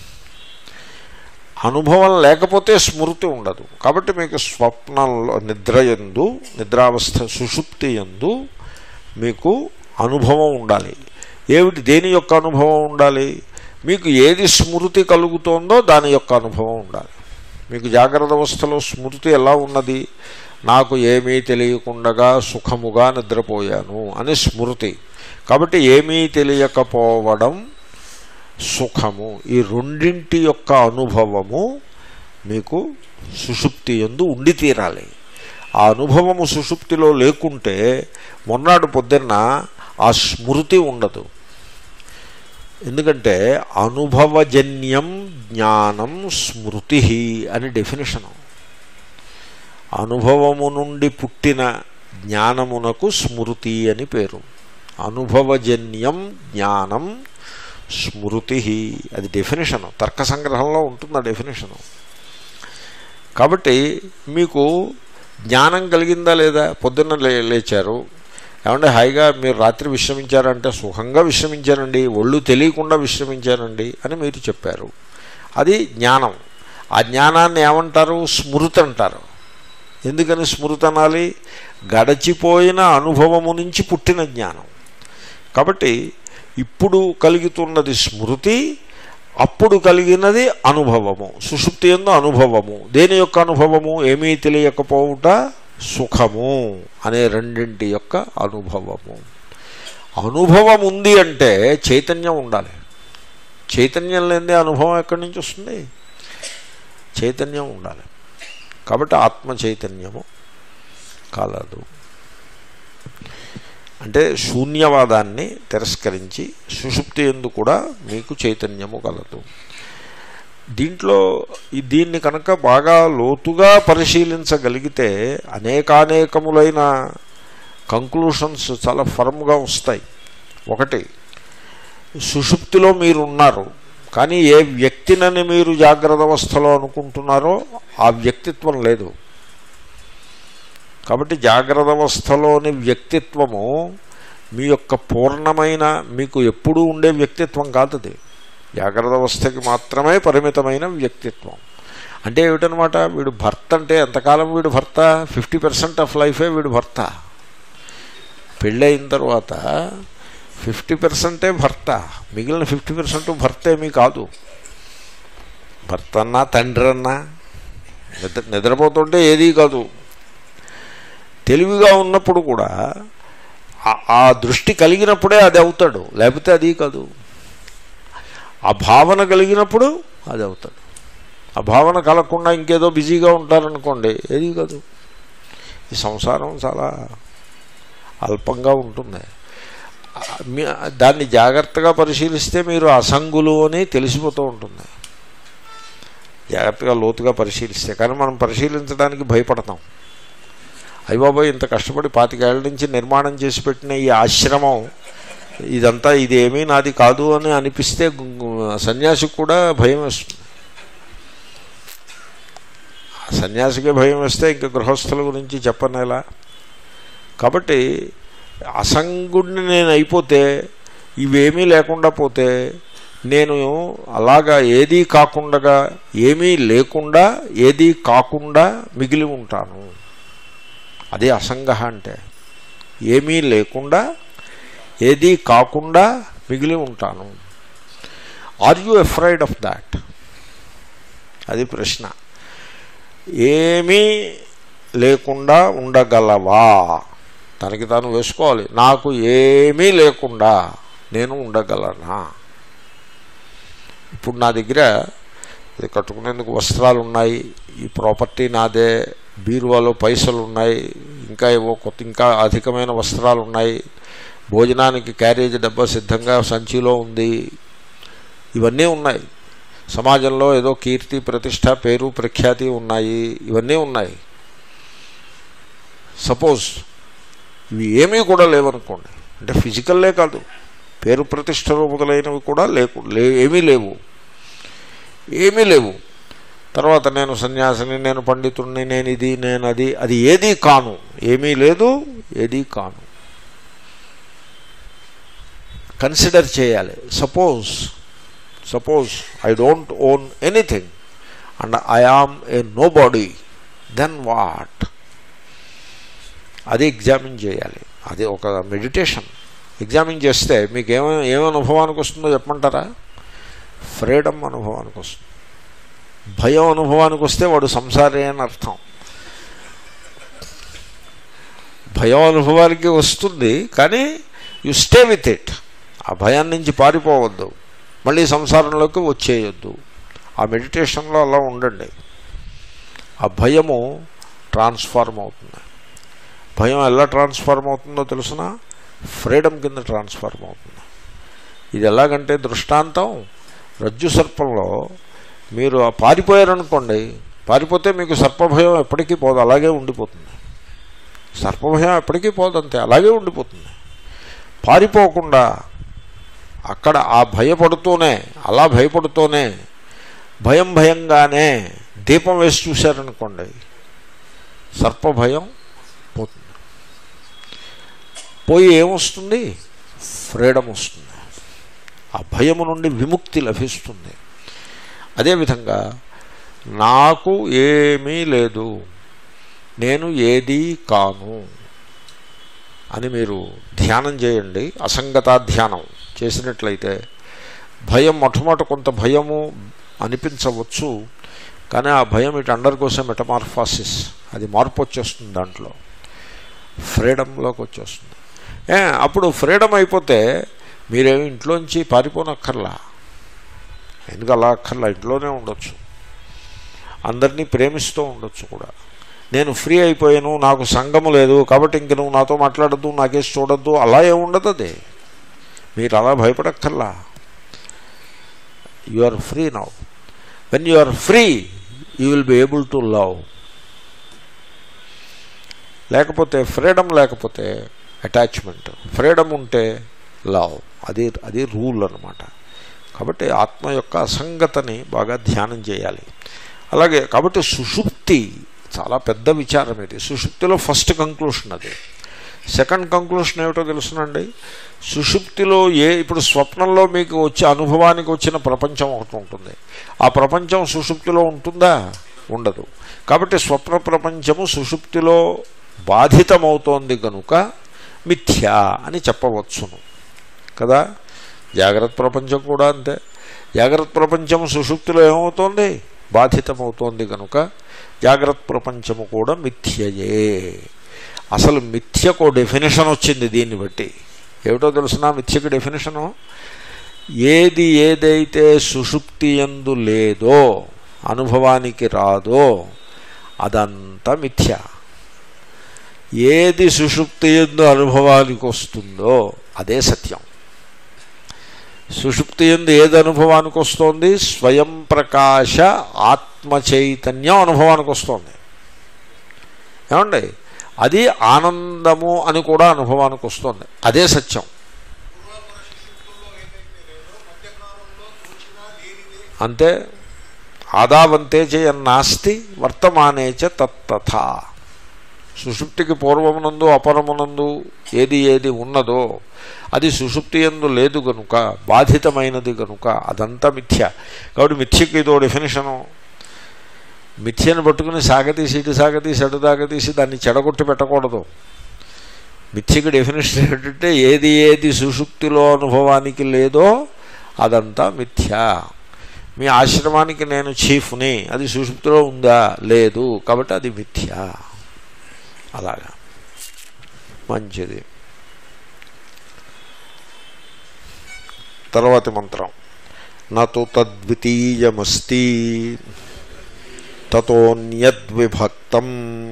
అనుభవం లేకపోతే స్మృతి ఉండదు కాబట్టి మీకు స్వప్నంలో నిద్ర ఎందు నిద్రావస్థ సుషుప్తి ఎందు మీకు అనుభవం ఉండాలి ఏమిటి దేని యొక్క అనుభవం ఉండాలి మీకు ఏది స్మృతి కలుగుతోందో దాని యొక్క అనుభవం ఉండాలి మీకు జాగ్రత్త అవస్థలో స్మృతి ఎలా ఉన్నది నాకు ఏమీ తెలియకుండగా సుఖముగా నిద్రపోయాను అని స్మృతి కాబట్టి ఏమీ తెలియకపోవడం సుఖము ఈ రెండింటి యొక్క అనుభవము మీకు సుషుప్తి ఎందు ఉండి తీరాలి ఆ అనుభవము సుషుప్తిలో లేకుంటే మొన్నాడు పొద్దున్న ఆ స్మృతి ఉండదు ఎందుకంటే అనుభవజన్యం జ్ఞానం స్మృతి అని డెఫినేషను అనుభవము నుండి పుట్టిన జ్ఞానమునకు స్మృతి అని పేరు అనుభవజన్యం జ్ఞానం స్మృతి అది డెఫినేషను తర్క సంగ్రహంలో ఉంటుంది ఆ డెఫినేషను కాబట్టి మీకు జ్ఞానం కలిగిందా లేదా పొద్దున్న లే లేచారు ఏమంటే హాయిగా మీరు రాత్రి విశ్రమించారంటే సుఖంగా విశ్రమించారండి ఒళ్ళు తెలియకుండా విశ్రమించారండి అని మీరు చెప్పారు అది జ్ఞానం ఆ జ్ఞానాన్ని ఏమంటారు స్మృతి అంటారు ఎందుకని స్మృతి అనాలి గడచిపోయిన అనుభవము నుంచి పుట్టిన జ్ఞానం కాబట్టి ఇప్పుడు కలుగుతున్నది స్మృతి అప్పుడు కలిగినది అనుభవము సుషుప్తి ఎందు అనుభవము దేని యొక్క అనుభవము ఏమీ తెలియకపోవుట సుఖము అనే రెండింటి యొక్క అనుభవము అనుభవం ఉంది అంటే చైతన్యం ఉండాలి చైతన్యం లేని అనుభవం ఎక్కడి నుంచి వస్తుంది చైతన్యం ఉండాలి కాబట్టి ఆత్మ చైతన్యము కలదు అంటే శూన్యవాదాన్ని తిరస్కరించి సుషుప్తి ఎందు కూడా మీకు చైతన్యము కలదు దీంట్లో ఈ దీన్ని కనుక బాగా లోతుగా పరిశీలించగలిగితే అనేకానేకములైన కంక్లూషన్స్ చాలా ఫర్మ్గా వస్తాయి ఒకటి సుషుప్తిలో మీరు ఉన్నారు కానీ ఏ వ్యక్తినని మీరు జాగ్రత్త అవస్థలో అనుకుంటున్నారో ఆ వ్యక్తిత్వం లేదు కాబట్టి జాగ్రత్త అవస్థలోని వ్యక్తిత్వము మీ యొక్క పూర్ణమైన మీకు ఎప్పుడూ ఉండే వ్యక్తిత్వం కాదు అది జాగ్రత్త అవస్థకి మాత్రమే పరిమితమైన వ్యక్తిత్వం అంటే ఏమిటనమాట వీడు భర్త అంటే ఎంతకాలం వీడు భర్త ఫిఫ్టీ పర్సెంట్ ఆఫ్ లైఫే వీడు భర్త పెళ్ళయిన తర్వాత ఫిఫ్టీ పర్సెంటే భర్త మిగిలిన ఫిఫ్టీ పర్సెంట్ భర్త ఏమీ కాదు భర్త అన్నా తండ్రి అన్నా నిద్ర నిద్రపోతుంటే ఏదీ కాదు తెలివిగా ఉన్నప్పుడు కూడా ఆ దృష్టి కలిగినప్పుడే అది అవుతాడు లేకపోతే అది కాదు ఆ భావన కలిగినప్పుడు అది అవుతాడు ఆ భావన కలగకుండా ఇంకేదో బిజీగా ఉంటారనుకోండి ఏది కాదు ఈ సంసారం చాలా అల్పంగా ఉంటుంది దాన్ని జాగ్రత్తగా పరిశీలిస్తే మీరు అసంగులు అని తెలిసిపోతూ ఉంటుంది జాగ్రత్తగా లోతుగా పరిశీలిస్తే కానీ మనం పరిశీలించడానికి భయపడతాం అయ్యబాబోయ్ ఇంత కష్టపడి పాతికేళ్ల నుంచి నిర్మాణం చేసి పెట్టిన ఈ ఆశ్రమం ఇదంతా ఇది ఏమీ నాది కాదు అని అనిపిస్తే సన్యాసికి కూడా భయం వేస్తుంది సన్యాసికి భయం వేస్తే ఇంకా గృహస్థుల గురించి చెప్పనేలా కాబట్టి అసంగుడిని నేను అయిపోతే ఇవేమీ లేకుండా పోతే నేను అలాగా ఏదీ కాకుండా ఏమీ లేకుండా ఏదీ కాకుండా మిగిలి ఉంటాను అదే అసంగ అంటే ఏమీ లేకుండా ఏదీ కాకుండా మిగిలి ఉంటాను are you afraid of that అది ప్రశ్న ఏమీ లేకుండా ఉండగలవా తనకి తాను వేసుకోవాలి నాకు ఏమీ లేకుండా నేను ఉండగలనా ఇప్పుడు నా దగ్గర ఇది కట్టుకునేందుకు వస్త్రాలు ఉన్నాయి ఈ ప్రాపర్టీ నాదే బీరువాలో పైసలు ఉన్నాయి ఇంకా ఏవో కొత్త ఇంకా అధికమైన వస్త్రాలు ఉన్నాయి భోజనానికి క్యారేజ్ డబ్బా సిద్ధంగా సంచిలో ఉంది ఇవన్నీ ఉన్నాయి సమాజంలో ఏదో కీర్తి ప్రతిష్ట పేరు ప్రఖ్యాతి ఉన్నాయి ఇవన్నీ ఉన్నాయి సపోజ్ ఇవి ఏమీ కూడా లేవనుకోండి అంటే ఫిజికల్లే కాదు పేరు ప్రతిష్టలు మొదలైనవి కూడా లేకు లే ఏమీ లేవు ఏమీ లేవు తర్వాత నేను సన్యాసిని నేను పండితుడిని నేను ఇది నేను అది అది ఏదీ కాను ఏమీ లేదు ఏదీ కాను కన్సిడర్ చేయాలి suppose suppose I don't own anything and I am a nobody then what అది ఎగ్జామిన్ చేయాలి అది ఒక మెడిటేషన్ ఎగ్జామిన్ చేస్తే మీకు ఏమ ఏం అనుభవానికి వస్తుందో చెప్పమంటారా ఫ్రీడమ్ అనుభవానికి వస్తుంది భయం అనుభవానికి వస్తే వాడు సంసారి అని అర్థం భయం అనుభవానికి వస్తుంది కానీ యు స్టే విత్ ఇట్ ఆ భయం నుంచి పారిపోవద్దు మళ్ళీ సంసారంలోకి వచ్చేయొద్దు ఆ మెడిటేషన్లో అలా ఉండండి ఆ భయము ట్రాన్స్ఫార్మ్ అవుతుంది భయం ఎలా ట్రాన్స్ఫార్మ్ అవుతుందో తెలుసిన ఫ్రీడమ్ కింద ట్రాన్స్ఫార్మ్ అవుతుంది ఇది ఎలాగంటే దృష్టాంతం రజ్జు సర్పంలో మీరు ఆ పారిపోయారనుకోండి పారిపోతే మీకు సర్పభయం ఎప్పటికీ పోదు అలాగే ఉండిపోతుంది సర్పభయం ఎప్పటికీ పోదు అంతే అలాగే ఉండిపోతుంది పారిపోకుండా అక్కడ ఆ భయపడుతూనే అలా భయపడుతూనే భయం భయంగానే దీపం వేసి చూశారనుకోండి సర్పభయం పోతుంది పోయి ఏమొస్తుంది ఫ్రీడమ్ వస్తుంది ఆ భయము నుండి విముక్తి లభిస్తుంది అదేవిధంగా నాకు ఏమీ లేదు నేను ఏదీ కాను అని మీరు ధ్యానం చేయండి అసంగతా ధ్యానం చేసినట్లయితే భయం మొట్టమొదటి కొంత భయము అనిపించవచ్చు కానీ ఆ భయం ఇటు అండర్ కోసం మెటమార్ఫాసిస్ అది మార్పు వచ్చేస్తుంది దాంట్లో ఫ్రీడంలోకి వచ్చేస్తుంది ఏ అప్పుడు ఫ్రీడమ్ అయిపోతే మీరేమి ఇంట్లోంచి పారిపోనక్కర్లా ఎందుకు అలా అక్కర్లా ఇంట్లోనే ఉండొచ్చు అందరినీ ప్రేమిస్తూ ఉండొచ్చు కూడా నేను ఫ్రీ అయిపోయాను నాకు సంఘము లేదు కాబట్టి ఇంక నువ్వు నాతో మాట్లాడద్దు నాకేసి చూడొద్దు అలా ఏముండదు అది మీరు అలా భయపడక్కర్లా you are free now when you are free you will be able to love లేకపోతే ఫ్రీడమ్ లేకపోతే అటాచ్మెంట్ ఫ్రీడమ్ ఉంటే లవ్ అది అది రూల్ అనమాట కాబట్టి ఆత్మ యొక్క అసంగతని బాగా ధ్యానం చేయాలి అలాగే కాబట్టి సుషుప్తి చాలా పెద్ద విచారం ఇది సుషుప్తిలో ఫస్ట్ కంక్లూషన్ అది సెకండ్ కంక్లూషన్ ఏమిటో తెలుసునండి సుషుప్తిలో ఏ ఇప్పుడు స్వప్నంలో మీకు వచ్చే అనుభవానికి వచ్చిన ప్రపంచం ఒకటి ఉంటుంది ఆ ప్రపంచం సుషుప్తిలో ఉంటుందా ఉండదు కాబట్టి స్వప్న ప్రపంచము సుషుప్తిలో బాధితమవుతోంది కనుక మిథ్యా అని చెప్పవచ్చును కదా జాగ్రత్త ప్రపంచం కూడా అంతే జాగ్రత్త ప్రపంచం సుషుప్తిలో ఏమవుతోంది బాధితమవుతోంది కనుక జాగ్రత్త ప్రపంచము కూడా మిథ్యయే అసలు మిథ్యకు డెఫినేషన్ వచ్చింది దీన్ని బట్టి ఏమిటో తెలుసిన మిథ్యకు డెఫినేషను ఏది ఏదైతే సుషుప్తి ఎందు లేదో అనుభవానికి రాదో అదంతా మిథ్య ఏది సుషుప్తి ఎందు అనుభవానికి వస్తుందో అదే సత్యం సుషుప్తి ఎందు ఏది అనుభవానికి వస్తోంది స్వయం ప్రకాశ ఆత్మ చైతన్యం అనుభవానికి వస్తుంది ఏమండి అది ఆనందము అని కూడా అనుభవానికి వస్తుంది అదే సత్యం అంతే ఆదావంతే చేయన్నాస్తి వర్తమానే చ తత్తథ సుషుప్తికి పూర్వమునందు అపరమునందు ఏది ఏది ఉన్నదో అది సుషుప్తి ఎందు లేదు గనుక బాధితమైనది గనుక అదంతా మిథ్య కాబట్టి మిథ్యకి ఇదో డెఫినేషను మిథ్యను పట్టుకుని సాగతీసి ఇటు సాగతీసి అటు సాగతీసి దాన్ని చెడగొట్టి పెట్టకూడదు మిథ్యకి డెఫినేషన్ ఏంటంటే ఏది ఏది సుషుప్తిలో అనుభవానికి లేదో అదంతా మిథ్య మీ ఆశ్రమానికి నేను చీఫ్ని అది సుషుప్తిలో ఉందా లేదు కాబట్టి అది మిథ్య అలాగా మంచిది తర్వాతి మంత్రం నతు తద్వితీయమస్తి తతోన్యద్విభక్తం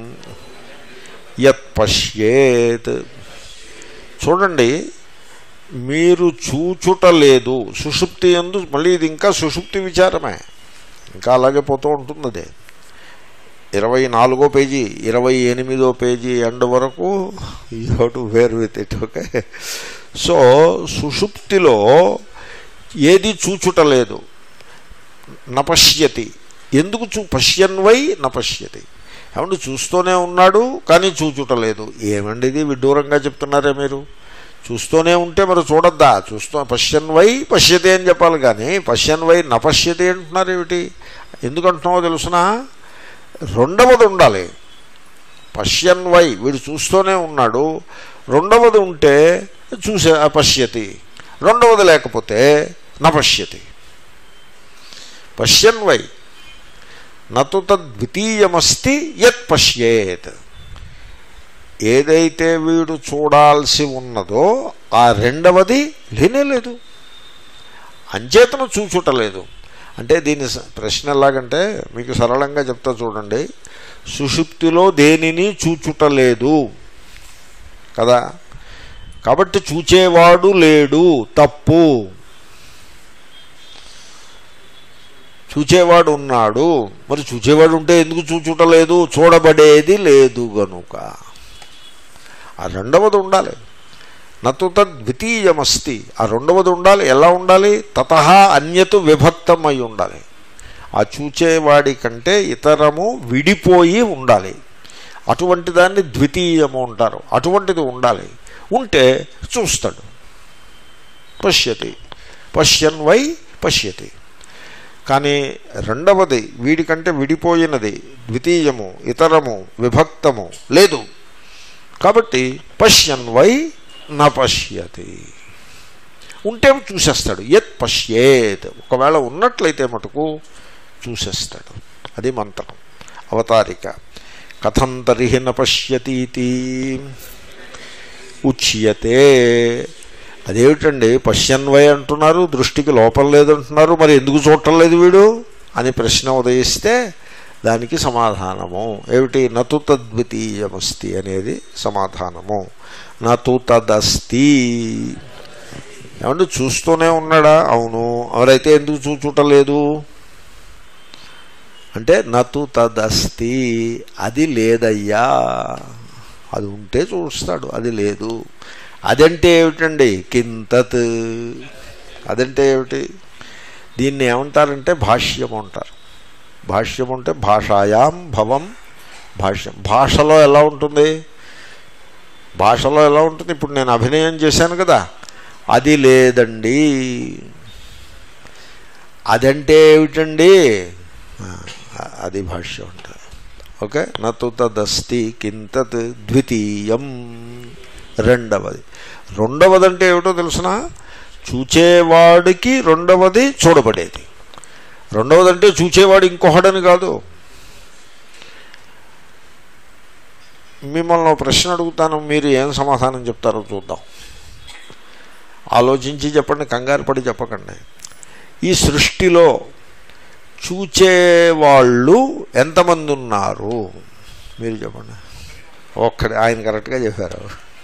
యత్ పశ్యేత్ చూడండి మీరు చూచుట లేదు సుషుప్తి ఎందు మళ్ళీ ఇది ఇంకా సుషుప్తి విచారమే ఇంకా అలాగే పోతూ ఉంటుంది అదే ఇరవై నాలుగో పేజీ ఇరవై ఎనిమిదో పేజీ ఎండ్ వరకు you have to bear with it okay so సుషుప్తిలో ఏది చూచుట లేదు నపశ్యతి ఎందుకు చూ పశ్యన్వై నపశ్యతి ఏమంటే చూస్తూనే ఉన్నాడు కానీ చూచుటలేదు ఏమండి ఇది విడ్డూరంగా చెప్తున్నారే మీరు చూస్తూనే ఉంటే మరి చూడొద్దా చూస్తూ పశ్యన్వై పశ్యతి అని చెప్పాలి కానీ పశ్యన్వై నపశ్యతి అంటున్నారు ఏమిటి ఎందుకంటున్నావో తెలుసునా రెండవది ఉండాలి పశ్యన్వై వీడు చూస్తూనే ఉన్నాడు రెండవది ఉంటే చూసే పశ్యతి రెండవది లేకపోతే నపశ్యతి పశ్యన్వై నతు తద్వితీయమస్తి యత్ పశ్యేత్ ఏదైతే వీడు చూడాల్సి ఉన్నదో ఆ రెండవది లేనేలేదు అంచేతను చూచుటలేదు అంటే దీని స- ప్రశ్న ఎలాగంటే మీకు సరళంగా చెప్తా చూడండి సుషుప్తిలో దేనిని చూచుటలేదు కదా కాబట్టి చూచేవాడు లేడు తప్పు చూచేవాడు ఉన్నాడు మరి చూచేవాడు ఉంటే ఎందుకు చూచుటలేదు చూడబడేది లేదు గనుక ఆ రెండవది ఉండాలి నతు తద్వితీయమస్తి ఆ రెండవది ఉండాలి ఎలా ఉండాలి తత అన్యతు విభక్తమై ఉండాలి ఆ చూచేవాడి కంటే ఇతరము విడిపోయి ఉండాలి అటువంటి దాన్ని ద్వితీయము అంటారు అటువంటిది ఉండాలి ఉంటే చూస్తాడు పశ్యతి పశ్యన్ వై పశ్యతి కానీ రెండవది వీడికంటే విడిపోయినది ద్వితీయము ఇతరము విభక్తము లేదు కాబట్టి పశ్యన్ వై న పశ్యతి ఉంటే చూసేస్తాడు యత్ పశ్యేత్ ఒకవేళ ఉన్నట్లయితే మటుకు చూసేస్తాడు అది మంత్రం అవతారిక కథం తరిహి న పశ్యతీతి ఉచ్యతే అదేమిటండి పశ్యన్వయ అంటున్నారు దృష్టికి లోపం లేదంటున్నారు మరి ఎందుకు చూడటం లేదు వీడు అని ప్రశ్న ఉదయిస్తే దానికి సమాధానము ఏమిటి నతు తద్వితీయమస్తి అనేది సమాధానము నతు తదస్తి ఏమంటే చూస్తూనే ఉన్నాడా అవును ఎవరైతే ఎందుకు చూచుటలేదు అంటే నతు తదస్తి అది లేదయ్యా అది ఉంటే చూస్తాడు అది లేదు అదంటే ఏమిటండి కింతత్ అదంటే ఏమిటి దీన్ని ఏమంటారంటే భాష్యం అంటారు భాష్యం అంటే భాషాయాం భవం భాష్యం భాషలో ఎలా ఉంటుంది భాషలో ఎలా ఉంటుంది ఇప్పుడు నేను అభినయం చేశాను కదా అది లేదండి అదంటే ఏమిటండి ఆ, అది భాష్యం అంటారు ఓకే నతు తదస్తి కింతత్ ద్వితీయం రెండవది రెండవది అంటే ఏమిటో తెలుసిన చూచేవాడికి రెండవది చూడబడేది రెండవది అంటే చూచేవాడు ఇంకొకడని కాదు మిమ్మల్ని ఒక ప్రశ్న అడుగుతాను మీరు ఏం సమాధానం చెప్తారో చూద్దాం ఆలోచించి చెప్పండి కంగారు పడి చెప్పకండి ఈ సృష్టిలో చూచేవాళ్ళు ఎంతమంది ఉన్నారు మీరు చెప్పండి ఒక్కడే ఆయన కరెక్ట్గా చెప్పారు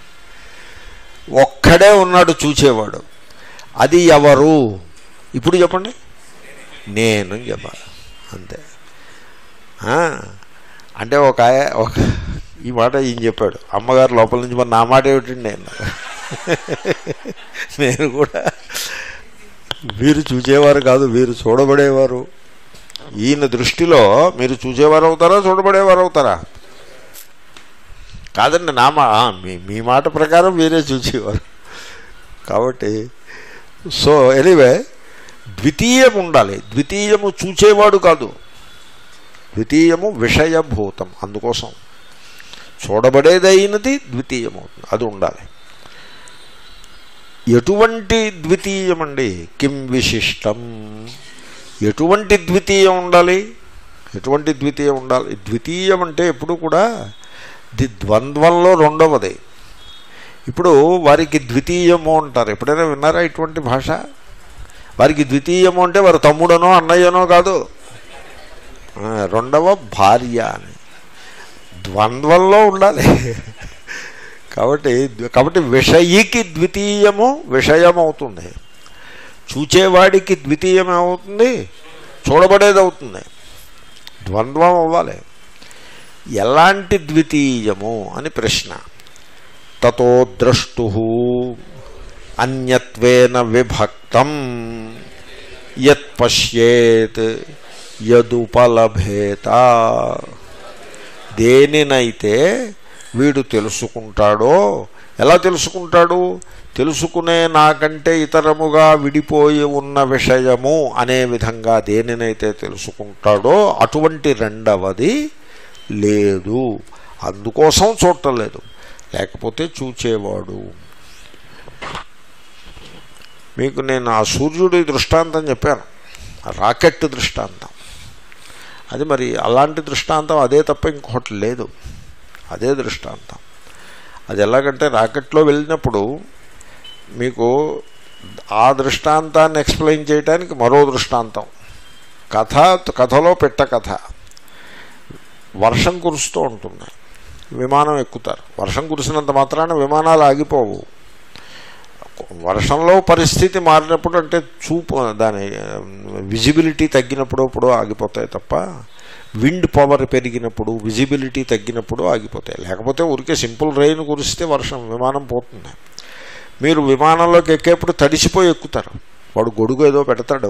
ఒక్కడే ఉన్నాడు చూచేవాడు అది ఎవరు ఇప్పుడు చెప్పండి నేను చెప్పాలి అంతే ఆ, అంటే ఒక ఆయ- ఒక ఈ మాట ఈయన చెప్పాడు అమ్మగారు లోపల నుంచి మరి నా మాట ఏమిటండి అన్నారు నేను కూడా వీరు చూచేవారు కాదు వీరు చూడబడేవారు ఈయన దృష్టిలో మీరు చూసేవారు అవుతారా చూడబడేవారు అవుతారా కాదండి నా మా ఆ, మీ మీ మాట ప్రకారం మీరే చూసేవారు కాబట్టి సో ఎనీవే ద్వితీయం ఉండాలి ద్వితీయము చూచేవాడు కాదు ద్వితీయము విషయభూతం అందుకోసం చూడబడేదైనది ద్వితీయం అవుతుంది అది ఉండాలి ఎటువంటి ద్వితీయం అండి కిం విశిష్టం ఎటువంటి ద్వితీయం ఉండాలి ఎటువంటి ద్వితీయం ఉండాలి ద్వితీయం అంటే ఎప్పుడు కూడా ది ద్వంద్వంలో రెండవది ఇప్పుడు వారికి ద్వితీయము అంటారు ఎప్పుడైనా విన్నారా ఇటువంటి భాష వారికి ద్వితీయము అంటే వారు తమ్ముడనో అన్నయ్యనో కాదు ఆ, రెండవ భార్య అని ద్వంద్వంలో ఉండాలి కాబట్టి కాబట్టి విషయికి ద్వితీయము విషయం అవుతుంది చూచేవాడికి ద్వితీయం ఏమవుతుంది చూడబడేది అవుతుంది ద్వంద్వం అవ్వాలి ఎలాంటి ద్వితీయము అని ప్రశ్న తతో ద్రష్టు అన్యత్వేన విభక్తం యత్ పశ్యేత్ యదుపలభేత దేనినైతే వీడు తెలుసుకుంటాడో ఎలా తెలుసుకుంటాడు తెలుసుకునే నాకంటే ఇతరముగా విడిపోయి ఉన్న విషయము అనే విధంగా దేనినైతే తెలుసుకుంటాడో అటువంటి రెండవది లేదు అందుకోసం చూడటలేదు లేకపోతే చూచేవాడు మీకు నేను ఆ సూర్యుడి దృష్టాంతం చెప్పాను ఆ రాకెట్ దృష్టాంతం అది మరి అలాంటి దృష్టాంతం అదే తప్ప ఇంకొకటి లేదు అదే దృష్టాంతం అది ఎలాగంటే రాకెట్లో వెళ్ళినప్పుడు మీకు ఆ దృష్టాంతాన్ని ఎక్స్ప్లెయిన్ చేయడానికి మరో దృష్టాంతం కథ కథలో పెట్ట కథ వర్షం కురుస్తూ ఉంటుంది విమానం ఎక్కుతారు వర్షం కురిసినంత మాత్రాన విమానాలు ఆగిపోవు వర్షంలో పరిస్థితి మారినప్పుడు అంటే చూపు దాని విజిబిలిటీ తగ్గినప్పుడు ఇప్పుడు ఆగిపోతాయి తప్ప విండ్ పవర్ పెరిగినప్పుడు విజిబిలిటీ తగ్గినప్పుడు ఆగిపోతాయి లేకపోతే ఊరికే సింపుల్ రెయిన్ కురిస్తే వర్షం విమానం పోతుంది మీరు విమానంలోకి ఎక్కేప్పుడు తడిసిపోయి ఎక్కుతారు వాడు గొడుగు ఏదో పెడతాడు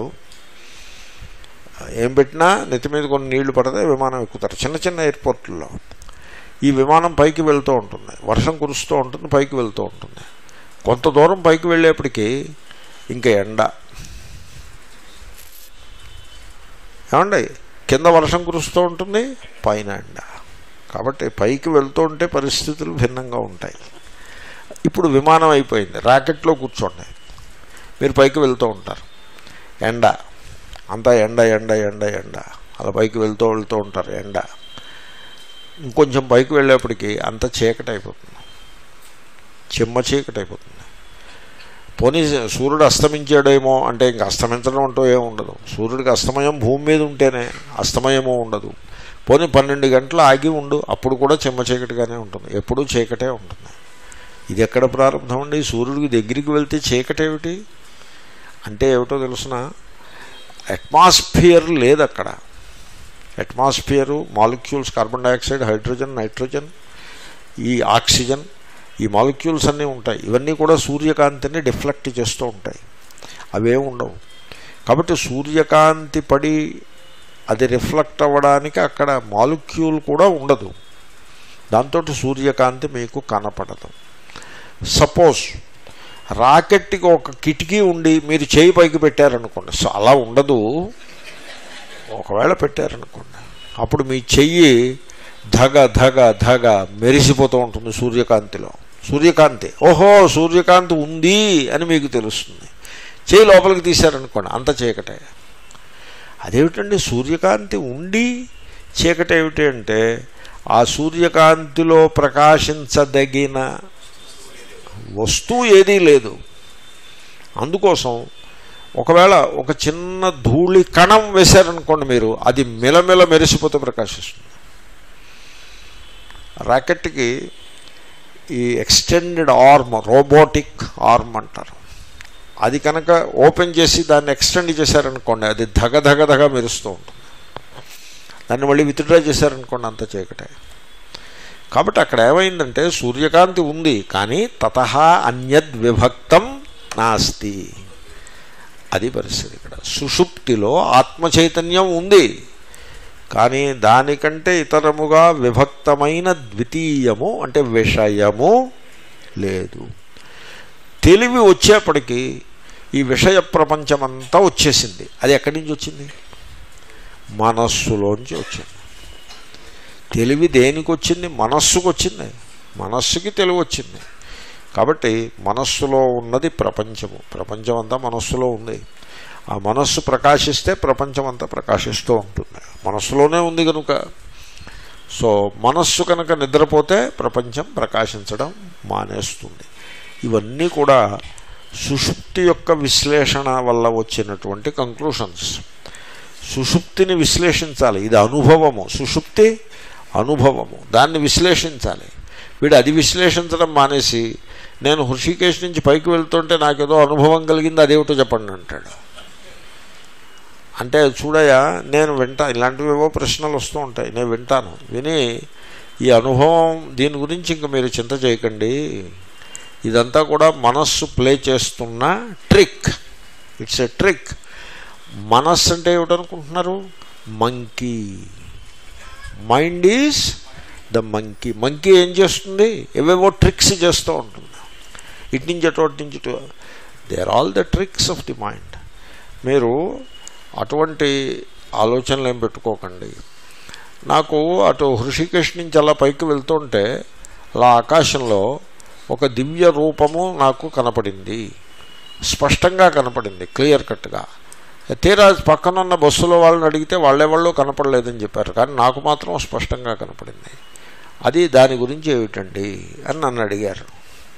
ఏం పెట్టినా నెత్తి మీద కొన్ని నీళ్లు పడితే విమానం ఎక్కుతారు చిన్న చిన్న ఎయిర్పోర్ట్లలో ఈ విమానం పైకి వెళ్తూ ఉంటుంది వర్షం కురుస్తూ ఉంటుంది పైకి వెళ్తూ ఉంటుంది కొంత దూరం పైకి వెళ్ళేప్పటికీ ఇంకా ఎండ ఏమండి కింద వర్షం కురుస్తూ ఉంటుంది పైన ఎండ కాబట్టి పైకి వెళ్తూ ఉంటే పరిస్థితులు భిన్నంగా ఉంటాయి ఇప్పుడు విమానం అయిపోయింది రాకెట్లో కూర్చోండి మీరు పైకి వెళ్తూ ఉంటారు ఎండ అంతా ఎండ ఎండ ఎండ ఎండ అలా పైకి వెళ్తూ వెళ్తూ ఉంటారు ఎండ ఇంకొంచెం పైకి వెళ్ళేప్పటికీ అంత చీకటి అయిపోతుంది చిమ్మ చీకటి అయిపోతుంది పోనీ సూర్యుడు అస్తమించాడేమో అంటే ఇంక అస్తమించడం అంటూ ఏమి ఉండదు సూర్యుడికి అస్తమయం భూమి మీద ఉంటేనే అస్తమయమో ఉండదు పోనీ పన్నెండు గంటలు ఆగి ఉండు అప్పుడు కూడా చిమ్మ చీకటిగానే ఉంటుంది ఎప్పుడూ చీకటే ఉంటుంది ఇది ఎక్కడ ప్రారంభం అండి సూర్యుడికి దగ్గరికి వెళ్తే చీకటి ఏమిటి అంటే ఏమిటో తెలుసిన అట్మాస్ఫియర్ లేదు అక్కడ atmosphere molecules carbon dioxide hydrogen nitrogen ఈ ఆక్సిజన్ ఈ మాలిక్యూల్స్ అన్నీ ఉంటాయి ఇవన్నీ కూడా సూర్యకాంతిని డిఫ్లెక్ట్ చేస్తూ ఉంటాయి అవే ఉండవు కాబట్టి సూర్యకాంతి పడి అది రిఫ్లెక్ట్ అవ్వడానికి అక్కడ మాలిక్యూల్ కూడా ఉండదు దాంతో సూర్యకాంతి మీకు కనపడదు సపోజ్ రాకెట్కి ఒక కిటికీ ఉండి మీరు చేయి పైకి పెట్టారనుకోండి సో అలా ఉండదు ఒకవేళ పెట్టారనుకోండి అప్పుడు మీ చెయ్యి ధగ ధగ ధగ మెరిసిపోతూ ఉంటుంది సూర్యకాంతిలో సూర్యకాంతి ఓహో సూర్యకాంతి ఉంది అని మీకు తెలుస్తుంది చేయి లోపలికి తీశారనుకోండి అంత చీకటే అదేమిటండి సూర్యకాంతి ఉండి చీకటి ఏమిటి అంటే ఆ సూర్యకాంతిలో ప్రకాశించదగిన వస్తువు ఏదీ లేదు అందుకోసం ఒకవేళ ఒక చిన్న ధూళి కణం వేశారనుకోండి మీరు అది మిలమిల మెరిసిపోతే ప్రకాశిస్తుంది రాకెట్కి ఈ ఎక్స్టెండెడ్ ఆర్మ్ రోబోటిక్ ఆర్మ్ అంటారు అది కనుక ఓపెన్ చేసి దాన్ని ఎక్స్టెండ్ చేశారనుకోండి అది ధగ ధగ ధగ మెరుస్తూ ఉంటుంది దాన్ని మళ్ళీ విత్డ్రా చేశారనుకోండి అంత చీకటే కాబట్టి అక్కడ ఏమైందంటే సూర్యకాంతి ఉంది కానీ తత అన్యద్ విభక్తం నాస్తి అది పరిస్థితి ఇక్కడ సుషుప్తిలో ఆత్మ చైతన్యం ఉంది కానీ దానికంటే ఇతరముగా విభక్తమైన ద్వితీయము అంటే విషయము లేదు తెలివి వచ్చేప్పటికీ ఈ విషయ ప్రపంచమంతా వచ్చేసింది అది ఎక్కడి నుంచి వచ్చింది మనస్సులోంచి వచ్చింది తెలివి దేనికి వచ్చింది మనస్సుకు వచ్చింది మనస్సుకి తెలివి వచ్చింది కాబట్టి మనస్సులో ఉన్నది ప్రపంచము ప్రపంచం అంతా మనస్సులో ఉంది ఆ మనస్సు ప్రకాశిస్తే ప్రపంచం అంతా ప్రకాశిస్తూ ఉంటుంది మనస్సులోనే ఉంది కనుక సో మనస్సు కనుక నిద్రపోతే ప్రపంచం ప్రకాశించడం మానేస్తుంది ఇవన్నీ కూడా సుషుప్తి యొక్క విశ్లేషణ వల్ల వచ్చినటువంటి కంక్లూషన్స్ సుషుప్తిని విశ్లేషించాలి ఇది అనుభవము సుషుప్తి అనుభవము దాన్ని విశ్లేషించాలి వీడు అది విశ్లేషించడం మానేసి నేను హృషికేశ్ నుంచి పైకి వెళ్తుంటే నాకేదో అనుభవం కలిగింది అదేమిటో చెప్పండి అంటాడు అంటే చూడయా నేను వింటా ఇలాంటివి ఏవో ప్రశ్నలు వస్తూ ఉంటాయి నేను వింటాను విని ఈ అనుభవం దీని గురించి ఇంక మీరు చింత చేయకండి ఇదంతా కూడా మనస్సు ప్లే చేస్తున్న ట్రిక్ ఇట్స్ ఎ ట్రిక్ మనస్సు అంటే ఏమిటనుకుంటున్నారు monkey mind is the monkey monkey ఏం చేస్తుంది ఏవేవో ట్రిక్స్ చేస్తూ ఉంటుంది ఇటు నుంచి అటు అటు నుంచి they are all the tricks of the mind మీరు అటువంటి ఆలోచనలు ఏం పెట్టుకోకండి నాకు అటు హృషికేశ్ నుంచి అలా పైకి వెళ్తుంటే అలా ఆకాశంలో ఒక దివ్య రూపము నాకు కనపడింది స్పష్టంగా కనపడింది క్లియర్ కట్గా తీరా పక్కనున్న బస్సులో వాళ్ళని అడిగితే వాళ్ళెవాళ్ళు కనపడలేదని చెప్పారు కానీ నాకు మాత్రం స్పష్టంగా కనపడింది అది దాని గురించి ఏమిటండి అని నన్ను అడిగారు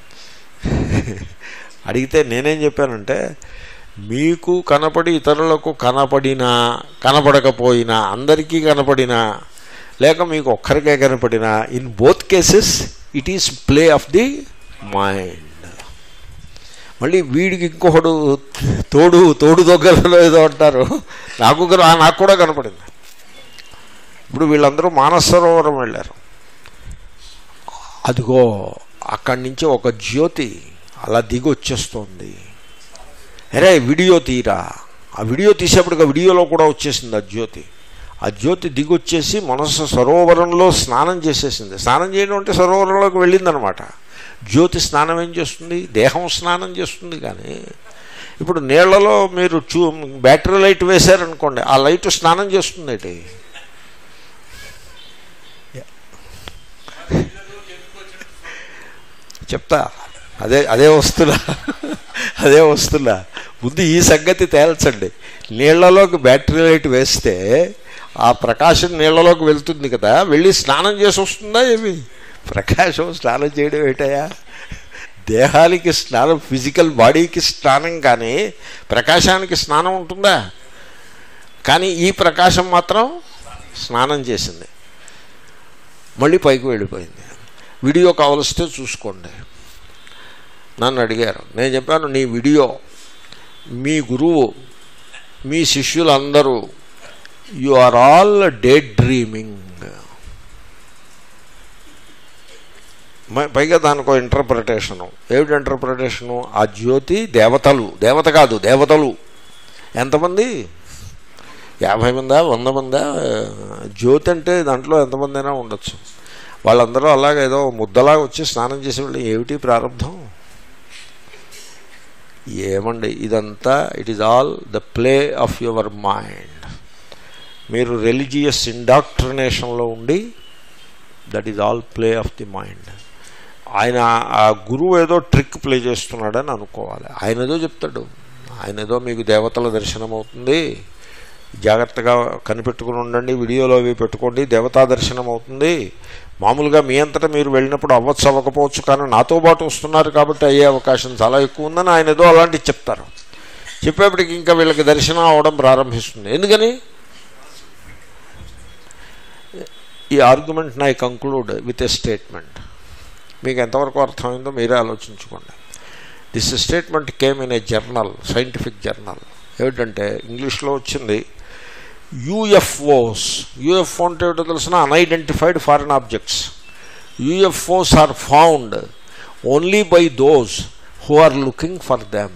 అడిగితే నేనేం చెప్పానంటే మీకు కనపడి ఇతరులకు కనపడినా కనపడకపోయినా అందరికీ కనపడినా లేక మీకు ఒక్కరికే కనపడినా in both cases it is play of the mind మళ్ళీ వీడికి ఇంకొకడు తోడు తోడు దొగ్గలలో ఏదో అంటారు నాకు కూడా- నాకు కూడా కనపడింది ఇప్పుడు వీళ్ళందరూ మానస సరోవరం వెళ్ళారు అదిగో అక్కడి నుంచి ఒక జ్యోతి అలా దిగి వచ్చేస్తోంది అరే వీడియో తీరా ఆ వీడియో తీసేప్పటికి ఆ వీడియోలో కూడా వచ్చేసింది ఆ జ్యోతి ఆ జ్యోతి దిగి వచ్చేసి మనస్సు సరోవరంలో స్నానం చేసేసింది స్నానం చేయడం అంటే సరోవరంలోకి వెళ్ళిందనమాట జ్యోతి స్నానం ఏం చేస్తుంది దేహం స్నానం చేస్తుంది కానీ ఇప్పుడు నీళ్లలో మీరు చూ బ్యాటరీ లైట్ వేశారనుకోండి ఆ లైట్ స్నానం చేస్తుంది ఏంటి చెప్తా అదే అదే వస్తున్నా అదే వస్తున్నా ముందు ఈ సంగతి తేల్చండి నీళ్లలోకి బ్యాటరీ లైట్ వేస్తే ఆ ప్రకాశం నీళ్లలోకి వెళ్తుంది కదా వెళ్ళి స్నానం చేసి వస్తుందా ఏమి ప్రకాశం స్నానం చేయడం ఏంటయా దేహానికి స్నానం ఫిజికల్ బాడీకి స్నానం కానీ ప్రకాశానికి స్నానం ఉంటుందా కానీ ఈ ప్రకాశం మాత్రం స్నానం చేసింది మళ్ళీ పైకి వెళ్ళిపోయింది వీడియో కావలిస్తే చూసుకోండి నన్ను అడిగారు నేను చెప్పాను నీ వీడియో మీ గురువు మీ శిష్యులందరూ you are all day dreaming పైగా దానికి ఒక ఇంటర్ప్రిటేషను ఏమిటి ఇంటర్ప్రిటేషను ఆ జ్యోతి దేవతలు దేవత కాదు దేవతలు ఎంతమంది యాభై మందా వంద మందా జ్యోతి అంటే దాంట్లో ఎంతమంది అయినా ఉండొచ్చు వాళ్ళందరూ అలాగే ఏదో ముద్దలాగా వచ్చి స్నానం చేసే వాళ్ళు ఏమిటి ప్రారంభం ఏమండి ఇదంతా it is all the play of your mind మీరు రిలీజియస్ ఇండాక్ట్రినేషన్లో ఉండి that is all play of the mind ఆయన ఆ గురువు ఏదో ట్రిక్ ప్లే చేస్తున్నాడని అనుకోవాలి ఆయన ఏదో చెప్తాడు ఆయన ఏదో మీకు దేవతల దర్శనం అవుతుంది జాగ్రత్తగా కనిపెట్టుకుని ఉండండి వీడియోలో అవి పెట్టుకోండి దేవతా దర్శనం అవుతుంది మామూలుగా మీ అంతటా మీరు వెళ్ళినప్పుడు అవ్వచ్చు అవ్వకపోవచ్చు కానీ నాతో పాటు వస్తున్నారు కాబట్టి అయ్యే అవకాశం చాలా ఎక్కువ ఉందని ఆయన ఏదో అలాంటివి చెప్తారు చెప్పేప్పటికి ఇంకా వీళ్ళకి దర్శనం అవడం ప్రారంభిస్తుంది ఎందుకని ఈ argument I conclude with a statement మీకు ఎంతవరకు అర్థమైందో మీరే ఆలోచించుకోండి this statement came in a journal scientific journal ఏమిటంటే ఇంగ్లీష్లో వచ్చింది యూఎఫ్ఓస్ యూఎఫ్ఓ అంటే ఏమిటో తెలిసిన unidentified foreign objects UFOs are found only by those who are looking for them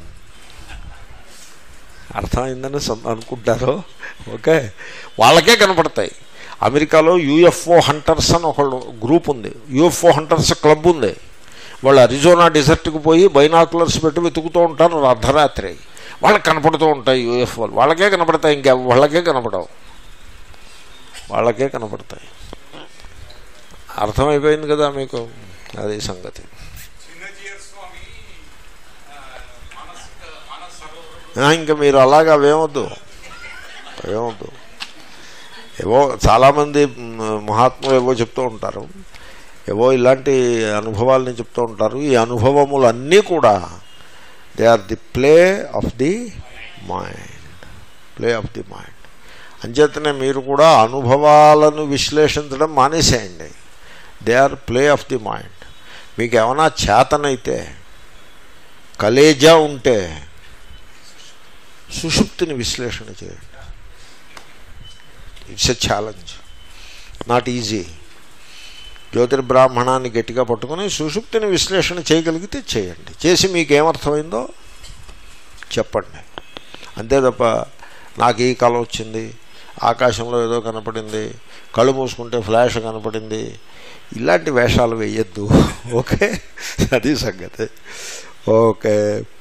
అర్థమైందని సం- అనుకుంటారు ఓకే వాళ్ళకే కనపడతాయి అమెరికాలో యూఎఫ్ఓ హంటర్స్ అని ఒకళ్ళు గ్రూప్ ఉంది యూఎఫ్ఓ హంటర్స్ క్లబ్ ఉంది వాళ్ళు అరిజోనా డెజర్ట్కి పోయి బైనాకులర్స్ పెట్టి వెతుకుతూ ఉంటారు అర్ధరాత్రి వాళ్ళకి కనపడుతూ ఉంటాయి యూఎఫ్ఓలు వాళ్ళకే కనపడతాయి ఇంకా వాళ్ళకే కనపడవు వాళ్ళకే కనపడతాయి అర్థమైపోయింది కదా మీకు అది సంగతి చిన్నజీయర్ స్వామి ఆ, మానసిక మానస సరోవరం ఆ, ఇంకా మీరు అలాగా అవేమొద్దు అవేమొద్దు ఏవో చాలామంది మ్, మహాత్ములు ఏవో చెప్తూ ఉంటారు ఏవో ఇలాంటి అనుభవాలని చెప్తూ ఉంటారు ఈ అనుభవములన్నీ కూడా they are the play of the mind play of the mind అంచేతనే మీరు కూడా అనుభవాలను విశ్లేషించడం మానేసేయండి they are play of the mind మీకు ఏమైనా చేతనైతే కలేజా ఉంటే సుషుప్తిని విశ్లేషణ చేయండి it's a challenge not easy జ్యోతిర్బ్రాహ్మణాన్ని గట్టిగా పట్టుకొని సుషుప్తిని విశ్లేషణ చేయగలిగితే చేయండి చేసి మీకు ఏమర్థమైందో చెప్పండి అంతే తప్ప నాకు ఈ కళ వచ్చింది ఆకాశంలో ఏదో కనపడింది కళ్ళు మూసుకుంటే ఫ్లాష్ కనపడింది ఇలాంటి వేషాలు వేయద్దు ఓకే అది సంగతి ఓకే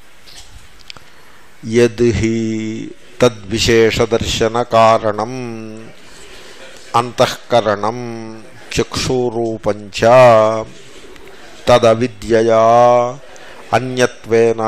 యద్ హి తద్విశేషదర్శన కారణం అంతఃకరణం చక్షురూపంచ తదవిద్యయా అన్యత్వేన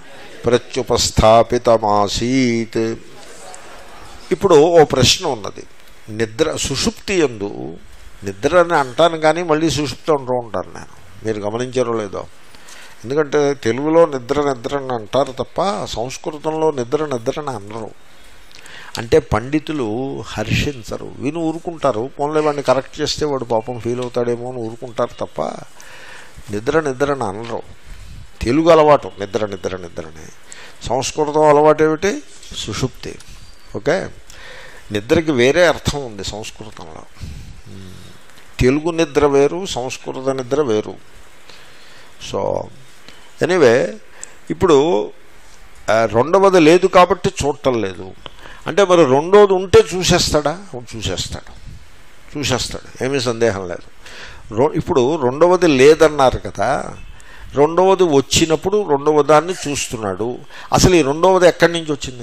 ప్రత్యుపస్థాపితమాసీత్ ఇప్పుడు ఓ ప్రశ్న ఉన్నది నిద్ర సుషుప్తి ఎందు నిద్ర అని అంటాను కానీ మళ్ళీ సుషుప్తి అంటూ ఉంటాను నేను మీరు గమనించారో లేదో ఎందుకంటే తెలుగులో నిద్ర నిద్ర అని అంటారు తప్ప సంస్కృతంలో నిద్ర నిద్ర అని అనరు అంటే పండితులు హర్షించరు విని ఊరుకుంటారు పోన్లే వాడిని కరెక్ట్ చేస్తే వాడు పాపం ఫీల్ అవుతాడేమో అని ఊరుకుంటారు తప్ప నిద్ర నిద్ర అని అనరు తెలుగు అలవాటు నిద్ర నిద్ర నిద్రని సంస్కృతం అలవాటు ఏమిటి సుషుప్తి ఓకే నిద్రకి వేరే అర్థం ఉంది సంస్కృతంలో తెలుగు నిద్ర వేరు సంస్కృత నిద్ర వేరు సో ఎనీవే ఇప్పుడు ఆ, రెండవది లేదు కాబట్టి చూడటం లేదు అంటే మరి రెండోది ఉంటే చూసేస్తాడా చూసేస్తాడు చూసేస్తాడు ఏమీ సందేహం లేదు రో- ఇప్పుడు రెండవది లేదన్నారు కదా రెండవది వచ్చినప్పుడు రెండవ దాన్ని చూస్తున్నాడు అసలు ఈ రెండవది ఎక్కడి నుంచి వచ్చింది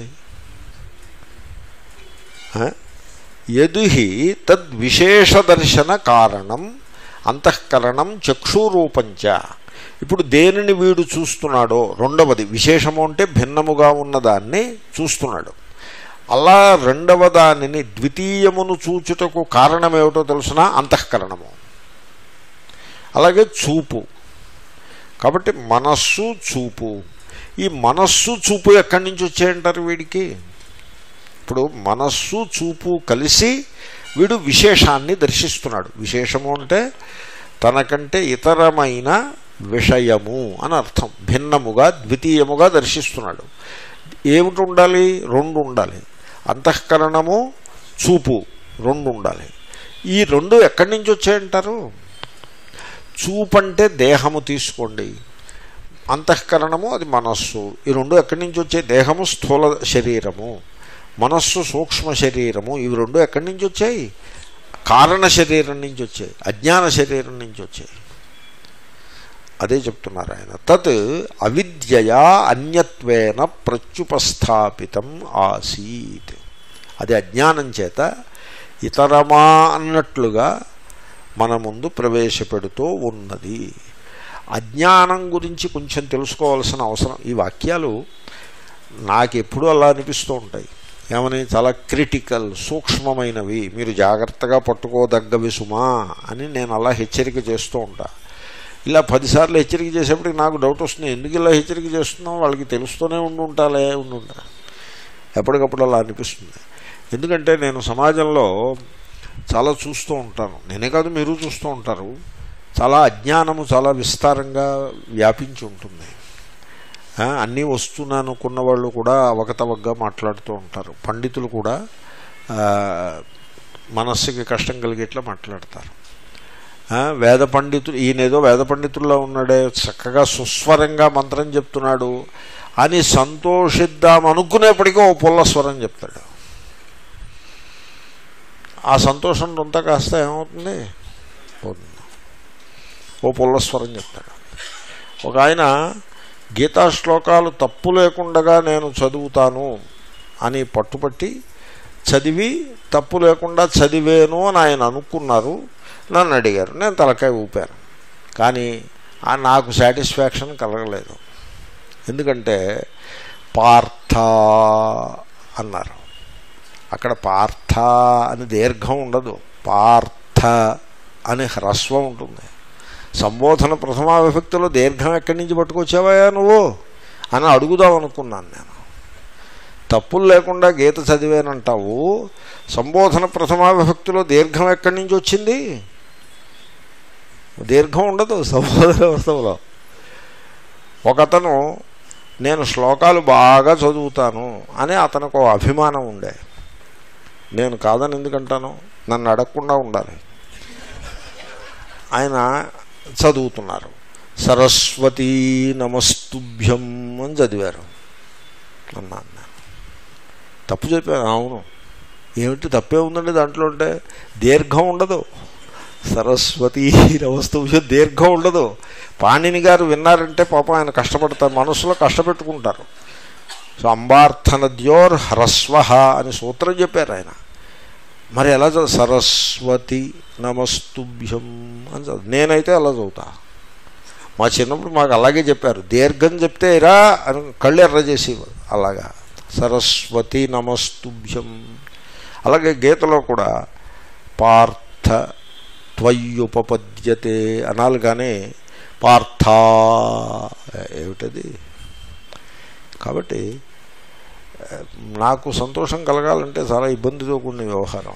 ఆ? యదుహి తద్విశేష దర్శన కారణం అంతఃకరణం చక్షురూపంచ ఇప్పుడు దేనిని వీడు చూస్తున్నాడో రెండవది విశేషము అంటే భిన్నముగా ఉన్నదాన్ని చూస్తున్నాడు అలా రెండవ దానిని ద్వితీయమును చూచుటకు కారణమేమిటో తెలుసిన అంతఃకరణము అలాగే చూపు కాబట్టి మనస్సు చూపు ఈ మనస్సు చూపు ఎక్కడి నుంచి వచ్చాయంటారు వీడికి ఇప్పుడు మనస్సు చూపు కలిసి వీడు విశేషాన్ని దర్శిస్తున్నాడు విశేషము అంటే తనకంటే ఇతరమైన విషయము అని అర్థం భిన్నముగా ద్వితీయముగా దర్శిస్తున్నాడు ఏమిటి ఉండాలి రెండు ఉండాలి అంతఃకరణము చూపు రెండు ఉండాలి ఈ రెండు ఎక్కడి నుంచి వచ్చాయంటారు చూపు అంటే దేహము తీసుకోండి అంతఃకరణము అది మనస్సు ఈ రెండు ఎక్కడి నుంచి వచ్చాయి దేహము స్థూల శరీరము మనస్సు సూక్ష్మ శరీరము ఇవి రెండు ఎక్కడి నుంచి వచ్చాయి కారణ శరీరం నుంచి వచ్చాయి అజ్ఞాన శరీరం నుంచి వచ్చాయి అదే చెప్తున్నారు ఆయన తత్ అవిద్యయా అన్యత్వేన ప్రత్యుపస్థాపితం ఆసీత్ అది అజ్ఞానం చేత ఇతరమా అన్నట్లుగా మన ముందు ప్రవేశపెడుతూ ఉన్నది అజ్ఞానం గురించి కొంచెం తెలుసుకోవాల్సిన అవసరం ఈ వాక్యాలు నాకు ఎప్పుడూ అలా అనిపిస్తూ ఉంటాయి ఏమని చాలా క్రిటికల్ సూక్ష్మమైనవి మీరు జాగ్రత్తగా పట్టుకోదగ్గవి సుమా అని నేను అలా హెచ్చరిక చేస్తూ ఉంటా ఇలా పదిసార్లు హెచ్చరిక చేసేప్పటికి నాకు డౌట్ వస్తుంది ఎందుకు ఇలా హెచ్చరిక చేస్తున్నాం వాళ్ళకి తెలుస్తూనే ఉండి ఉంటాలే ఉండి ఉంటా ఎప్పటికప్పుడు అలా అనిపిస్తుంది ఎందుకంటే నేను సమాజంలో చాలా చూస్తూ ఉంటాను నేనే కాదు మీరు చూస్తూ ఉంటారు చాలా అజ్ఞానము చాలా విస్తారంగా వ్యాపించి ఉంటుంది ఆ, అన్నీ వస్తున్నాను అనుకున్న వాళ్ళు కూడా అవకతవకగా మాట్లాడుతూ ఉంటారు పండితులు కూడా ఆ, మనస్సుకి కష్టం కలిగేట్లా మాట్లాడతారు ఆ, వేద పండితులు ఈయనేదో వేద పండితుల్లో ఉన్నాడే చక్కగా సుస్వరంగా మంత్రం చెప్తున్నాడు అని సంతోషిద్దాం అనుకునేప్పటికీ ఓ పుల్ల స్వరం చెప్తాడు ఆ సంతోషం అంతా కాస్త ఏమవుతుంది పోతుంది ఓ పుల్ల స్వరం చెప్తాడు ఒక ఆయన గీతా శ్లోకాలు తప్పు లేకుండా నేను చదువుతాను అని పట్టుపట్టి చదివి తప్పు లేకుండా చదివేను అని ఆయన అనుకున్నారు నన్ను అడిగారు నేను తలకాయ ఊపాను కానీ ఆ నాకు సాటిస్ఫాక్షన్ కలగలేదు ఎందుకంటే పార్థ అన్నారు అక్కడ పార్థ అని దీర్ఘం ఉండదు పార్థ అని హ్రస్వం ఉంటుంది సంబోధన ప్రథమా విభక్తిలో దీర్ఘం ఎక్కడి నుంచి పట్టుకొచ్చావా నువ్వు అని అడుగుదాం అనుకున్నాను నేను తప్పులు లేకుండా గీత చదివానంటావు సంబోధన ప్రథమా విభక్తిలో దీర్ఘం ఎక్కడి నుంచి వచ్చింది దీర్ఘం ఉండదు సంబోధన వస్తువులో ఒకతను నేను శ్లోకాలు బాగా చదువుతాను అని అతనికి ఒక అభిమానం ఉండే నేను కాదని ఎందుకంటాను నన్ను అడగకుండా ఉండాలి ఆయన చదువుతున్నారు సరస్వతీ నమస్తుభ్యం అని చదివారు అన్నాను నేను తప్పు చెప్పాను అవును ఏమిటి తప్పే ఉందండి దాంట్లో అంటే దీర్ఘం ఉండదు సరస్వతి నమస్తు దీర్ఘం ఉండదు పాణిని గారు విన్నారంటే పాపం ఆయన కష్టపడతారు మనసులో కష్టపెట్టుకుంటారు సో అంబార్థనద్యోర్ హ్రస్వ అని సూత్రం చెప్పారు ఆయన మరి ఎలా చదువు సరస్వతి నమస్తుభ్యం అని చదువు నేనైతే అలా చదువుతా మా చిన్నప్పుడు మాకు అలాగే చెప్పారు దీర్ఘం చెప్తే రా అని కళ్ళు ఎర్ర చేసేవారు అలాగా సరస్వతి నమస్తుభ్యం అలాగే గీతలో కూడా పార్థ త్వయ్యుపపద్యతే అనాలి కానీ పార్థ ఏమిటది కాబట్టి ఆ, నాకు సంతోషం కలగాలంటే చాలా ఇబ్బందితో కూడిన వ్యవహారం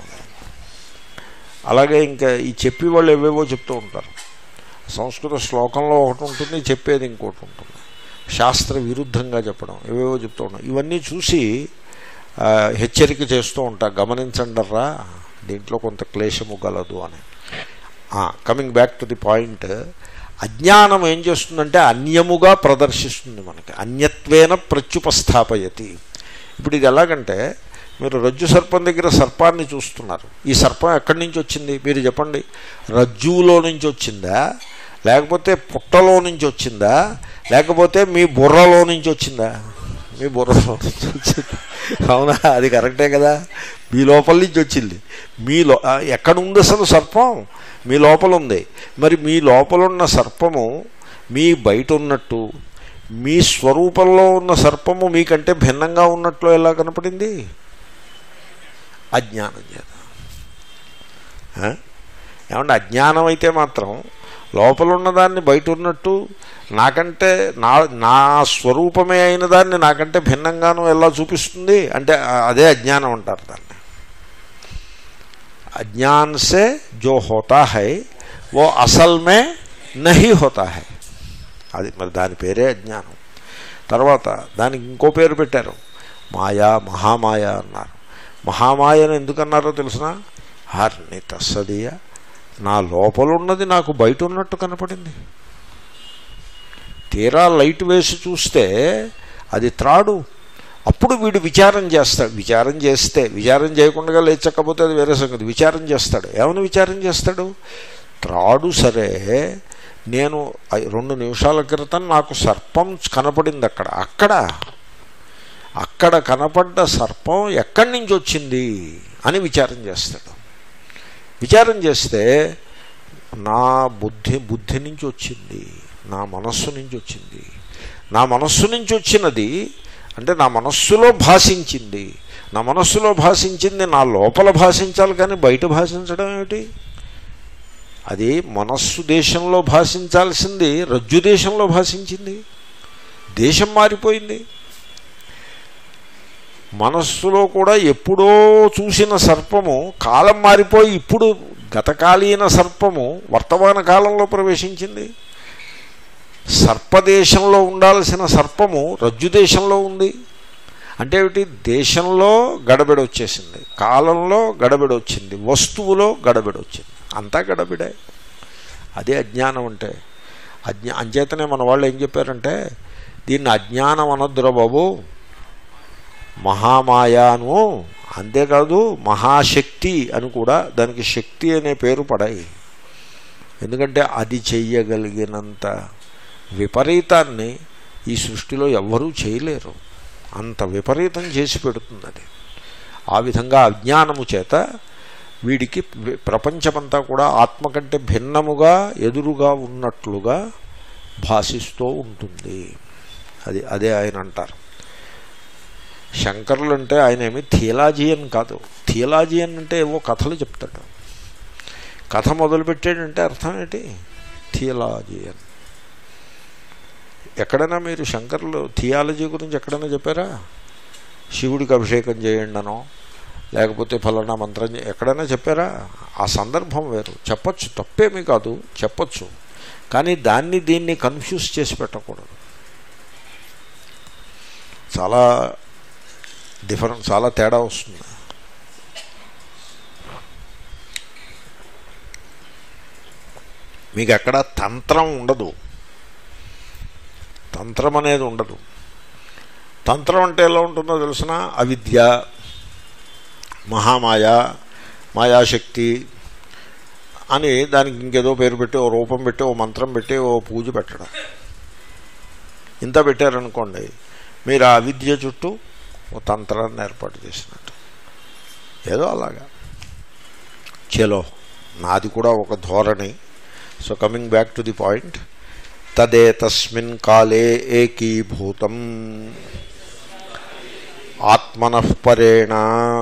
అలాగే ఇంకా ఈ చెప్పి వాళ్ళు ఏవేవో చెప్తూ ఉంటారు సంస్కృత శ్లోకంలో ఒకటి ఉంటుంది చెప్పేది ఇంకోటి ఉంటుంది శాస్త్ర విరుద్ధంగా చెప్పడం ఏవేవో చెప్తూ ఉంటాం ఇవన్నీ చూసి ఆ, హెచ్చరిక చేస్తూ ఉంటా గమనించండర్రా దీంట్లో కొంత క్లేశము గలదు అని coming back to the point అజ్ఞానం ఏం చేస్తుందంటే అన్యముగా ప్రదర్శిస్తుంది మనకి అన్యత్వేన ప్రత్యుపస్థాపయతి ఇప్పుడు ఇది ఎలాగంటే మీరు రజ్జు సర్పం దగ్గర సర్పాన్ని చూస్తున్నారు ఈ సర్పం ఎక్కడి నుంచి వచ్చింది మీరు చెప్పండి రజ్జువులో నుంచి వచ్చిందా లేకపోతే పుట్టలో నుంచి వచ్చిందా లేకపోతే మీ బుర్రలో నుంచి వచ్చిందా మీ బుర్రలో నుంచి వచ్చింది అవునా అది కరెక్టే కదా మీ లోపల నుంచి వచ్చింది మీ లో ఆ, ఎక్కడ ఉంది అసలు సర్పం మీ లోపల ఉంది మరి మీ లోపల ఉన్న సర్పము మీ బయట ఉన్నట్టు మీ స్వరూపంలో ఉన్న సర్పము మీకంటే భిన్నంగా ఉన్నట్లు ఎలా కనపడింది అజ్ఞానం చేత ఆ? ఏమంటే అజ్ఞానం అయితే మాత్రం లోపల ఉన్నదాన్ని బయట ఉన్నట్టు నాకంటే నా నా స్వరూపమే అయిన దాన్ని నాకంటే భిన్నంగాను ఎలా చూపిస్తుంది అంటే ఆ- అదే అజ్ఞానం అంటారు దాన్ని अज्ञान से जो होता है वो असल में नहीं होता है అది మరి దాని పేరే అజ్ఞానం తర్వాత దానికి ఇంకో పేరు పెట్టారు మాయా మహామాయ అన్నారు మహామాయను ఎందుకన్నారో తెలిసిన హర్ని తస్సదీయ నా లోపల ఉన్నది నాకు బయట ఉన్నట్టు కనపడింది తీరా లైట్ వేసి చూస్తే అది త్రాడు అప్పుడు వీడు విచారం చేస్తాడు విచారం చేస్తే విచారం చేయకుండా లేచకపోతే అది వేరే సంగతి విచారం చేస్తాడు ఏమని విచారం చేస్తాడు త్రాడు సరే నేను ఐ- రెండు నిమిషాల క్రితం నాకు సర్పం కనపడింది అక్కడ అక్కడ అక్కడ కనపడ్డ సర్పం ఎక్కడి నుంచి వచ్చింది అని విచారం చేస్తాడు విచారం చేస్తే నా బుద్ధి బుద్ధి నుంచి వచ్చింది నా మనస్సు నుంచి వచ్చింది నా మనస్సు నుంచి వచ్చినది అంటే నా మనస్సులో భాషించింది నా మనస్సులో భాషించింది నా లోపల భాషించాలి కానీ బయట భాషించడం ఏమిటి అది మనస్సు దేశంలో భాషించాల్సింది రజ్జు దేశంలో భాషించింది దేశం మారిపోయింది మనస్సులో కూడా ఎప్పుడో చూసిన సర్పము కాలం మారిపోయి ఇప్పుడు గతకాలీన సర్పము వర్తమాన కాలంలో ప్రవేశించింది సర్పదేశంలో ఉండాల్సిన సర్పము రజ్జు దేశంలో ఉంది అంటే ఏమిటి దేశంలో గడబిడ వచ్చేసింది కాలంలో గడబిడ వచ్చింది వస్తువులో గడబిడ వచ్చింది అంతా గడబిడే అదే అజ్ఞానం అంటే అజ్ఞా అంచేతనే మన వాళ్ళు ఏం చెప్పారంటే దీన్ని అజ్ఞానం అనొద్దురా బాబు మహామాయాను అంతేకాదు మహాశక్తి అని కూడా దానికి శక్తి అనే పేరు పడాయి ఎందుకంటే అది చెయ్యగలిగినంత విపరీతాన్ని ఈ సృష్టిలో ఎవ్వరూ చేయలేరు అంత విపరీతం చేసి పెడుతుంది అది ఆ విధంగా అజ్ఞానము చేత వీడికి వి- ప్రపంచమంతా కూడా ఆత్మ కంటే భిన్నముగా ఎదురుగా ఉన్నట్లుగా భాషిస్తూ ఉంటుంది అది అదే ఆయన అంటారు శంకరులు అంటే ఆయన ఏమి థియలాజియన్ కాదు థియలాజియన్ అంటే ఏవో కథలు చెప్తాడు కథ మొదలుపెట్టాడంటే అర్థం ఏంటి థియలాజియన్ ఎక్కడైనా మీరు శంకర్లు థియాలజీ గురించి ఎక్కడైనా చెప్పారా శివుడికి అభిషేకం చేయండి అనో లేకపోతే ఫలానా మంత్రం చే- ఎక్కడైనా చెప్పారా ఆ సందర్భం వేరు చెప్పచ్చు తప్పేమీ కాదు చెప్పచ్చు కానీ దాన్ని దీన్ని కన్ఫ్యూజ్ చేసి పెట్టకూడదు చాలా డిఫరెంట్ చాలా తేడా వస్తుంది మీకు ఎక్కడ తంత్రం ఉండదు తంత్రం అనేది ఉండదు తంత్రం అంటే ఎలా ఉంటుందో తెలిసిన అవిద్య మహామాయ మాయాశక్తి అని దానికి ఇంకేదో పేరు పెట్టి ఓ రూపం పెట్టి ఓ మంత్రం పెట్టి ఓ పూజ పెట్టడం ఇంత పెట్టారనుకోండి మీరు ఆ విద్య చుట్టూ ఓ తంత్రాన్ని ఏర్పాటు చేసినట్టు ఏదో అలాగా చలో నాది కూడా ఒక ధోరణి so coming back to the point తదే తస్మిన్ కాలే ఏకీభూతం ఆత్మనఃపరేణ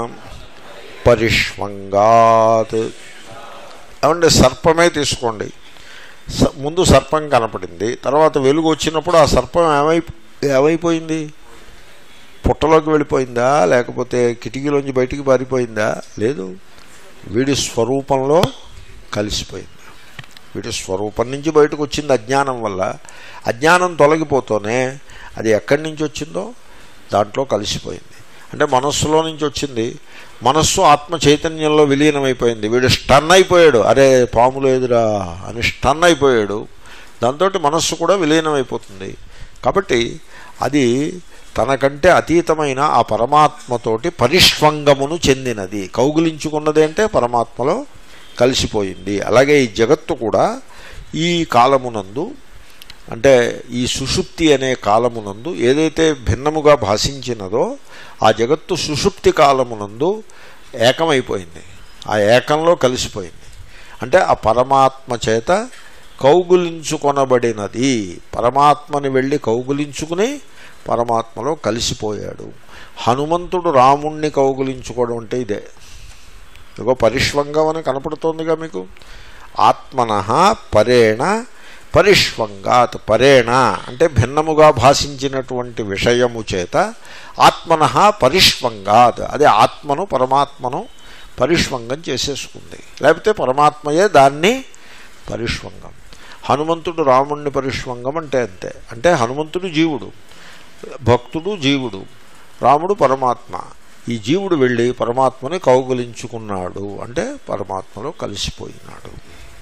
పరిష్వంగాత్ ఏమంటే సర్పమే తీసుకోండి స- ముందు సర్పం కనపడింది తర్వాత వెలుగు వచ్చినప్పుడు ఆ సర్పం ఏమై ఏమైపోయింది పుట్టలోకి వెళ్ళిపోయిందా లేకపోతే కిటికీలోంచి బయటికి పారిపోయిందా లేదు వీడి స్వరూపంలో కలిసిపోయింది వీడి స్వరూపం నుంచి బయటకు వచ్చింది అజ్ఞానం వల్ల అజ్ఞానం తొలగిపోతూనే అది ఎక్కడి నుంచి వచ్చిందో దాంట్లో కలిసిపోయింది అంటే మనస్సులో నుంచి వచ్చింది మనస్సు ఆత్మ చైతన్యంలో విలీనమైపోయింది వీడు స్టన్ అయిపోయాడు అరే పాములు ఎదురా అని స్టన్ అయిపోయాడు దాంతో మనస్సు కూడా విలీనమైపోతుంది కాబట్టి అది తనకంటే అతీతమైన ఆ పరమాత్మతోటి పరిష్వంగమును చెందినది కౌగులించుకున్నది అంటే పరమాత్మలో కలిసిపోయింది అలాగే ఈ జగత్తు కూడా ఈ కాలమునందు అంటే ఈ సుషుప్తి అనే కాలమునందు ఏదైతే భిన్నముగా భాషించినదో ఆ జగత్తు సుషుప్తి కాలమునందు ఏకమైపోయింది ఆ ఏకంలో కలిసిపోయింది అంటే ఆ పరమాత్మ చేత కౌగులించుకొనబడినది పరమాత్మని వెళ్ళి కౌగులించుకుని పరమాత్మలో కలిసిపోయాడు హనుమంతుడు రాముణ్ణి కౌగులించుకోవడం అంటే ఇదే ఇదిగో పరిష్వంగం అని కనపడుతోందిగా మీకు ఆత్మన పరేణ పరిష్వంగాత్ పరేణ అంటే భిన్నముగా భాషించినటువంటి విషయము చేత ఆత్మన పరిష్వంగాత్ అదే ఆత్మను పరమాత్మను పరిష్వంగం చేసేసుకుంది లేకపోతే పరమాత్మయే దాన్ని పరిష్వంగం హనుమంతుడు రాముణ్ణి పరిష్వంగం అంటే అంతే అంటే హనుమంతుడు జీవుడు భక్తుడు జీవుడు రాముడు పరమాత్మ ఈ జీవుడు వెళ్ళి పరమాత్మని కౌగులించుకున్నాడు అంటే పరమాత్మలో కలిసిపోయినాడు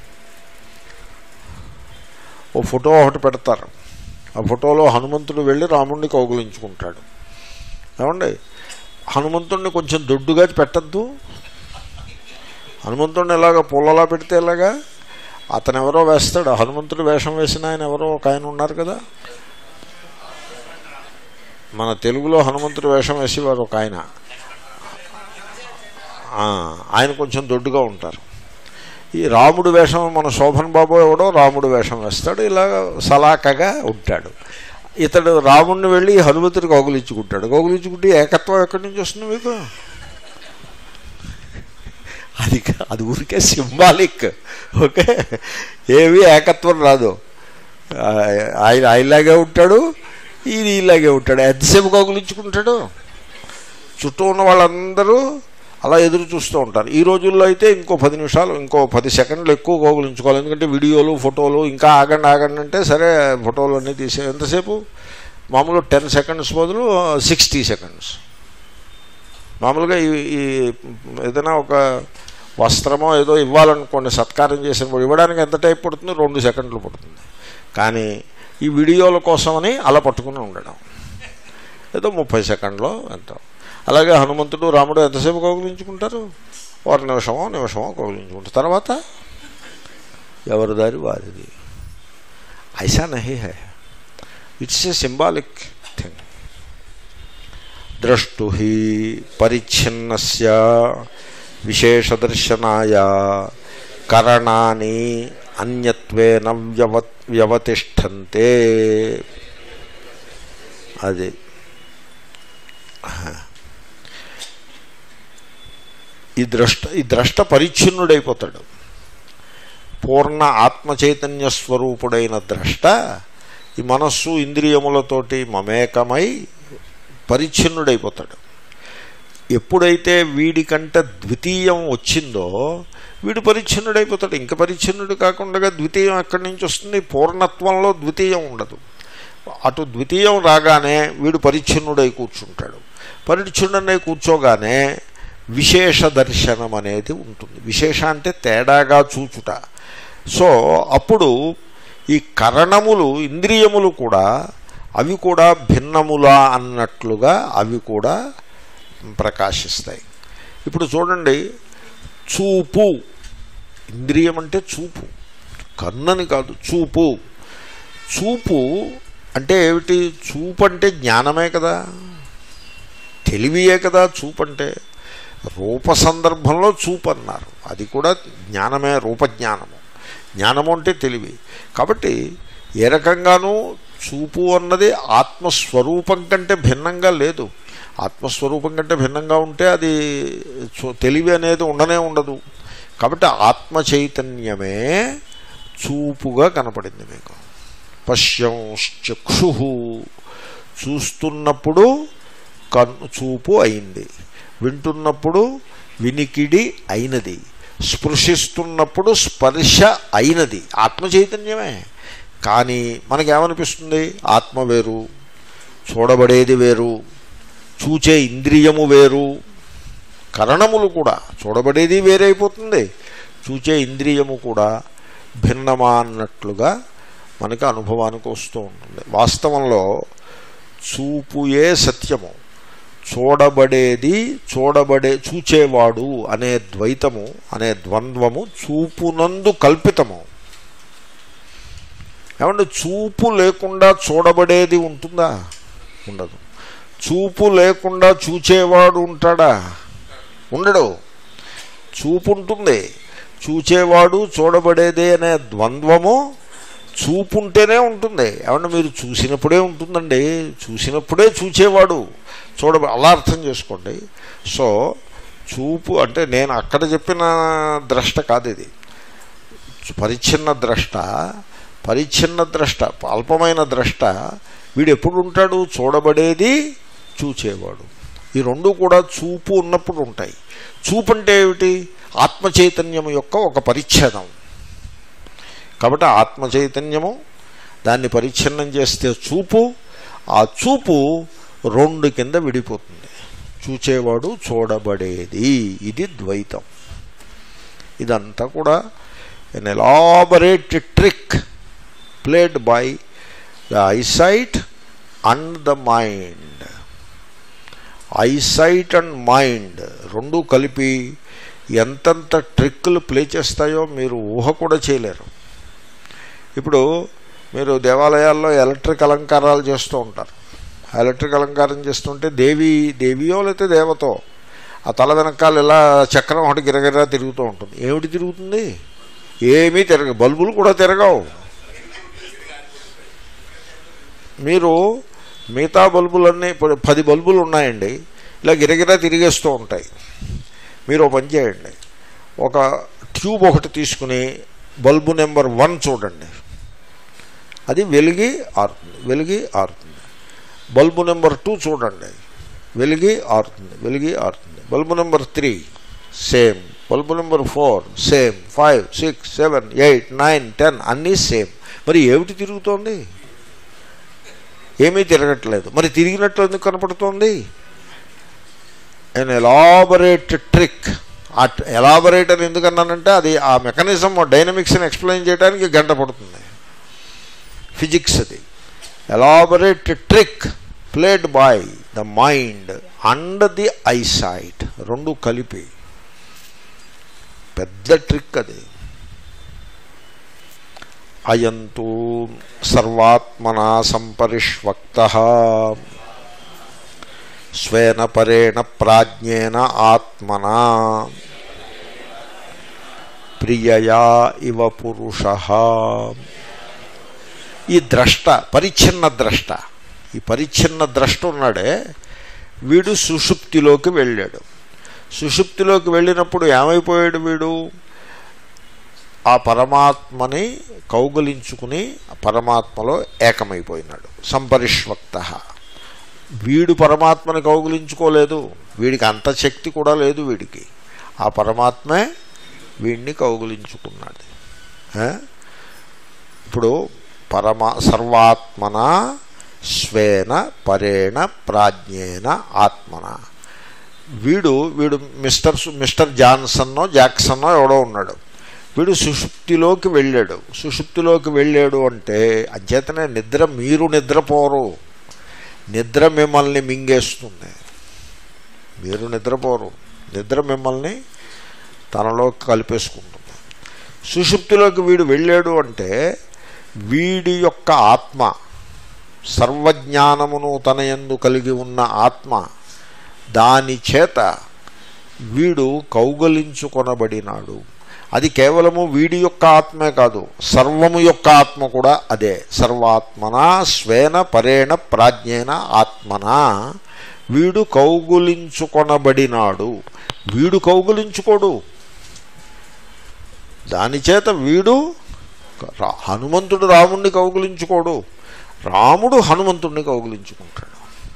ఓ ఫోటో ఒకటి పెడతారు ఆ ఫోటోలో హనుమంతుడు వెళ్ళి రాముణ్ణి కౌగులించుకుంటాడు ఏమండి హనుమంతుడిని కొంచెం దొడ్డుగా పెట్టద్దు హనుమంతుడిని ఎలాగ పూలలా పెడితే ఎలాగా అతను ఎవరో వేస్తాడు హనుమంతుడు వేషం వేసిన ఆయన ఎవరో ఒక ఆయన ఉన్నారు కదా మన తెలుగులో హనుమంతుడు వేషం వేసేవారు ఒక ఆయన ఆ, ఆయన కొంచెం దొడ్డుగా ఉంటారు ఈ రాముడు వేషం మన శోభన్ బాబు ఎవడో రాముడు వేషం వేస్తాడు ఇలాగ సలాకగా ఉంటాడు ఇతడు రాముడిని వెళ్ళి హనుమంతుడికి కౌగులించుకుంటాడు కౌగులించుకుంటే ఏకత్వం ఎక్కడి నుంచి వస్తుంది మీకు అది కా- అది ఊరికే సింబాలిక్ ఓకే ఏవి ఏకత్వం రాదు ఆ, ఆయన ఆయనలాగే ఉంటాడు ఈయన ఇలాగే ఉంటాడు ఎంతసేపు కౌగులించుకుంటాడు చుట్టూ ఉన్న వాళ్ళందరూ అలా ఎదురు చూస్తూ ఉంటారు ఈ రోజుల్లో అయితే ఇంకో పది నిమిషాలు ఇంకో పది సెకండ్లు ఎక్కువ కౌగులించుకోవాలి ఎందుకంటే వీడియోలు ఫోటోలు ఇంకా ఆగండి ఆగండి అంటే సరే ఫోటోలు అన్నీ తీసే ఎంతసేపు మామూలుగా టెన్ సెకండ్స్ బదులు సిక్స్టీ సెకండ్స్ మామూలుగా ఈ ఈ ఏదైనా ఒక వస్త్రమో ఏదో ఇవ్వాలనుకోండి సత్కారం చేసినప్పుడు ఇవ్వడానికి ఎంత టైం పడుతుంది రెండు సెకండ్లు పడుతుంది కానీ ఈ వీడియోల కోసమని అలా పట్టుకుని ఉండడం ఏదో ముప్పై సెకండ్లో ఎంత అలాగే హనుమంతుడు రాముడు ఎంతసేపు కౌగులించుకుంటారు ఒక నిమిషమో నిమిషమో కౌగులించుకుంటారు తర్వాత ఎవరి దారి వారిది ఐసా నహి హై ఇట్స్ ఏ సింబాలిక్ థింగ్ ద్రష్టు హి పరిచ్ఛిన్నస్య విశేషదర్శనాయ కరణాని అన్యత్వేన వ్యవ వ్యవతిష్టంతే అది ఈ ద్రష్ట ఈ ద్రష్ట పరిచ్ఛిన్నుడైపోతాడు పూర్ణ ఆత్మచైతన్య స్వరూపుడైన ద్రష్ట ఈ మనస్సు ఇంద్రియములతోటి మమేకమై పరిచ్ఛిన్నుడైపోతాడు ఎప్పుడైతే వీడికంటే ద్వితీయం వచ్చిందో వీడు పరిచ్ఛిన్నుడైపోతాడు ఇంకా పరిచ్ఛిన్నుడు కాకుండా ద్వితీయం ఎక్కడి నుంచి వస్తుంది పూర్ణత్వంలో ద్వితీయం ఉండదు అటు ద్వితీయం రాగానే వీడు పరిచ్ఛిన్నుడై కూర్చుంటాడు పరిచ్ఛిన్నుడై కూర్చోగానే విశేష దర్శనం అనేది ఉంటుంది విశేష అంటే తేడాగా చూచుట సో అప్పుడు ఈ కరణములు ఇంద్రియములు కూడా అవి కూడా భిన్నములా అన్నట్లుగా అవి కూడా ప్రకాశిస్తాయి ఇప్పుడు చూడండి చూపు ఇంద్రియం అంటే చూపు కన్నని కాదు చూపు చూపు అంటే ఏమిటి చూపు అంటే జ్ఞానమే కదా తెలివియే కదా చూపు అంటే రూప సందర్భంలో చూపు అన్నారు అది కూడా జ్ఞానమే రూపజ్ఞానము జ్ఞానము అంటే తెలివి కాబట్టి ఏ రకంగానూ చూపు అన్నది ఆత్మస్వరూపం కంటే భిన్నంగా లేదు ఆత్మస్వరూపం కంటే భిన్నంగా ఉంటే అది చూ- తెలివి అనేది ఉండనే ఉండదు కాబట్టి ఆత్మ చైతన్యమే చూపుగా కనపడింది మీకు పశ్యంశ్చక్షు చూస్తున్నప్పుడు కన్ను చూపు అయింది వింటున్నప్పుడు వినికిడి అయినది స్పృశిస్తున్నప్పుడు స్పర్శ అయినది ఆత్మ చైతన్యమే కానీ మనకేమనిపిస్తుంది ఆత్మ వేరు చూడబడేది వేరు చూచే ఇంద్రియము వేరు కరణములు కూడా చూడబడేది వేరైపోతుంది చూచే ఇంద్రియము కూడా భిన్నమా అన్నట్లుగా మనకి అనుభవానికి వస్తూ ఉంటుంది వాస్తవంలో చూపుయే సత్యము చూడబడేది చూడబడే చూచేవాడు అనే ద్వైతము అనే ద్వంద్వము చూపునందు కల్పితము ఏమంటే చూపు లేకుండా చూడబడేది ఉంటుందా ఉండదు చూపు లేకుండా చూచేవాడు ఉంటాడా ఉండడు చూపు ఉంటుంది చూచేవాడు చూడబడేదే అనే ద్వంద్వము చూపు ఉంటేనే ఉంటుంది ఏమన్నా మీరు చూసినప్పుడే ఉంటుందండి చూసినప్పుడే చూచేవాడు చూడ అలా అర్థం చేసుకోండి సో చూపు అంటే నేను అక్కడ చెప్పిన ద్రష్ట కాదు ఇది పరిచ్ఛిన్న ద్రష్ట పరిచ్ఛిన్న ద్రష్ట అల్పమైన ద్రష్ట వీడు ఎప్పుడు ఉంటాడు చూడబడేది చూచేవాడు ఈ రెండు కూడా చూపు ఉన్నప్పుడు ఉంటాయి చూపు అంటే ఏమిటి ఆత్మ చైతన్యం యొక్క ఒక పరిచ్ఛేదం కాబట్టి ఆత్మ చైతన్యము దాన్ని పరిచ్ఛిన్నం చేస్తే చూపు ఆ చూపు రెండు కింద విడిపోతుంది చూచేవాడు చూడబడేది ఇది ద్వైతం ఇదంతా కూడా an elaborate trick played by the eyesight and the mind eyesight and mind రెండు కలిపి ఎంతెంత ట్రిక్కులు ప్లే చేస్తాయో మీరు ఊహ కూడా చేయలేరు ఇప్పుడు మీరు దేవాలయాల్లో ఎలక్ట్రిక్ అలంకారాలు చేస్తూ ఉంటారు ఆ ఎలక్ట్రిక్ అలంకారం చేస్తుంటే దేవి దేవియో లేకపోతే దేవతో ఆ తల వెనకాల ఇలా చక్రం ఒకటి గిరగిరా తిరుగుతూ ఉంటుంది ఏమిటి తిరుగుతుంది ఏమీ తిరగ బల్బులు కూడా తిరగవు మీరు మిగతా బల్బులన్నీ ఇప్పుడు పది బల్బులు ఉన్నాయండి ఇలా గిరగిరా తిరిగేస్తూ ఉంటాయి మీరు ఒక పని చేయండి ఒక ట్యూబ్ ఒకటి తీసుకుని బల్బు నెంబర్ వన్ చూడండి అది వెలిగి ఆరుతుంది వెలిగి ఆరుతుంది బల్బు నెంబర్ టూ చూడండి వెలిగి ఆరుతుంది వెలిగి ఆరుతుంది bulb number three same bulb number four same five six seven eight nine ten అన్నీ సేమ్ మరి ఏమిటి తిరుగుతోంది ఏమీ తిరగట్లేదు మరి తిరిగినట్లు ఎందుకు కనపడుతోంది అండ్ ఎలాబరేట్ ట్రిక్ ఆ ఎలాబరేట్ అని ఎందుకన్నానంటే అది ఆ మెకానిజం డైనమిక్స్ని ఎక్స్ప్లెయిన్ చేయడానికి గంట పడుతుంది ఫిజిక్స్ అది elaborate trick played by the mind and the eyesight రెండు కలిపి పెద్ద ట్రిక్ అది అయంతు సర్వాత్మనా సంపరిష్వక్త స్వేన పరేణ ప్రాజ్ఞేన ఆత్మనా ప్రియయా ఇవ పురుష ఈ ద్రష్ట పరిచ్ఛిన్న ద్రష్ట ఈ పరిచ్ఛిన్న ద్రష్ట ఉన్నాడే వీడు సుషుప్తిలోకి వెళ్ళాడు సుషుప్తిలోకి వెళ్ళినప్పుడు ఏమైపోయాడు వీడు ఆ పరమాత్మని కౌగలించుకుని ఆ పరమాత్మలో ఏకమైపోయినాడు సంపరిష్వక్త వీడు పరమాత్మని కౌగులించుకోలేదు వీడికి అంత శక్తి కూడా లేదు వీడికి ఆ పరమాత్మే వీడిని కౌగులించుకున్నాడు ఆ? ఇప్పుడు పరమా సర్వాత్మన స్వేన పరేణ ప్రాజ్ఞేన ఆత్మన వీడు వీడు మిస్టర్ సు- మిస్టర్ జాన్సన్నో జాక్సన్నో ఎవడో ఉన్నాడు వీడు సుషుప్తిలోకి వెళ్ళాడు సుషుప్తిలోకి వెళ్ళాడు అంటే అంచేతనే నిద్ర మీరు నిద్రపోరు నిద్ర మిమ్మల్ని మింగేస్తుంది మీరు నిద్రపోరు నిద్ర మిమ్మల్ని తనలో కలిపేసుకుంటుంది సుషుప్తిలోకి వీడు వెళ్ళాడు అంటే వీడి యొక్క ఆత్మ సర్వజ్ఞానమును తన యందు కలిగి ఉన్న ఆత్మ దాని చేత వీడు కౌగలించుకొనబడినాడు అది కేవలము వీడి యొక్క ఆత్మే కాదు సర్వము యొక్క ఆత్మ కూడా అదే సర్వాత్మన స్వేన పరేణ ప్రాజ్ఞేన ఆత్మన వీడు కౌగులించుకొనబడినాడు వీడు కౌగులించుకోడు దాని చేత వీడు రా- హనుమంతుడు రాముణ్ణి కౌగులించుకోడు రాముడు హనుమంతుణ్ణి కౌగులించుకుంటాడు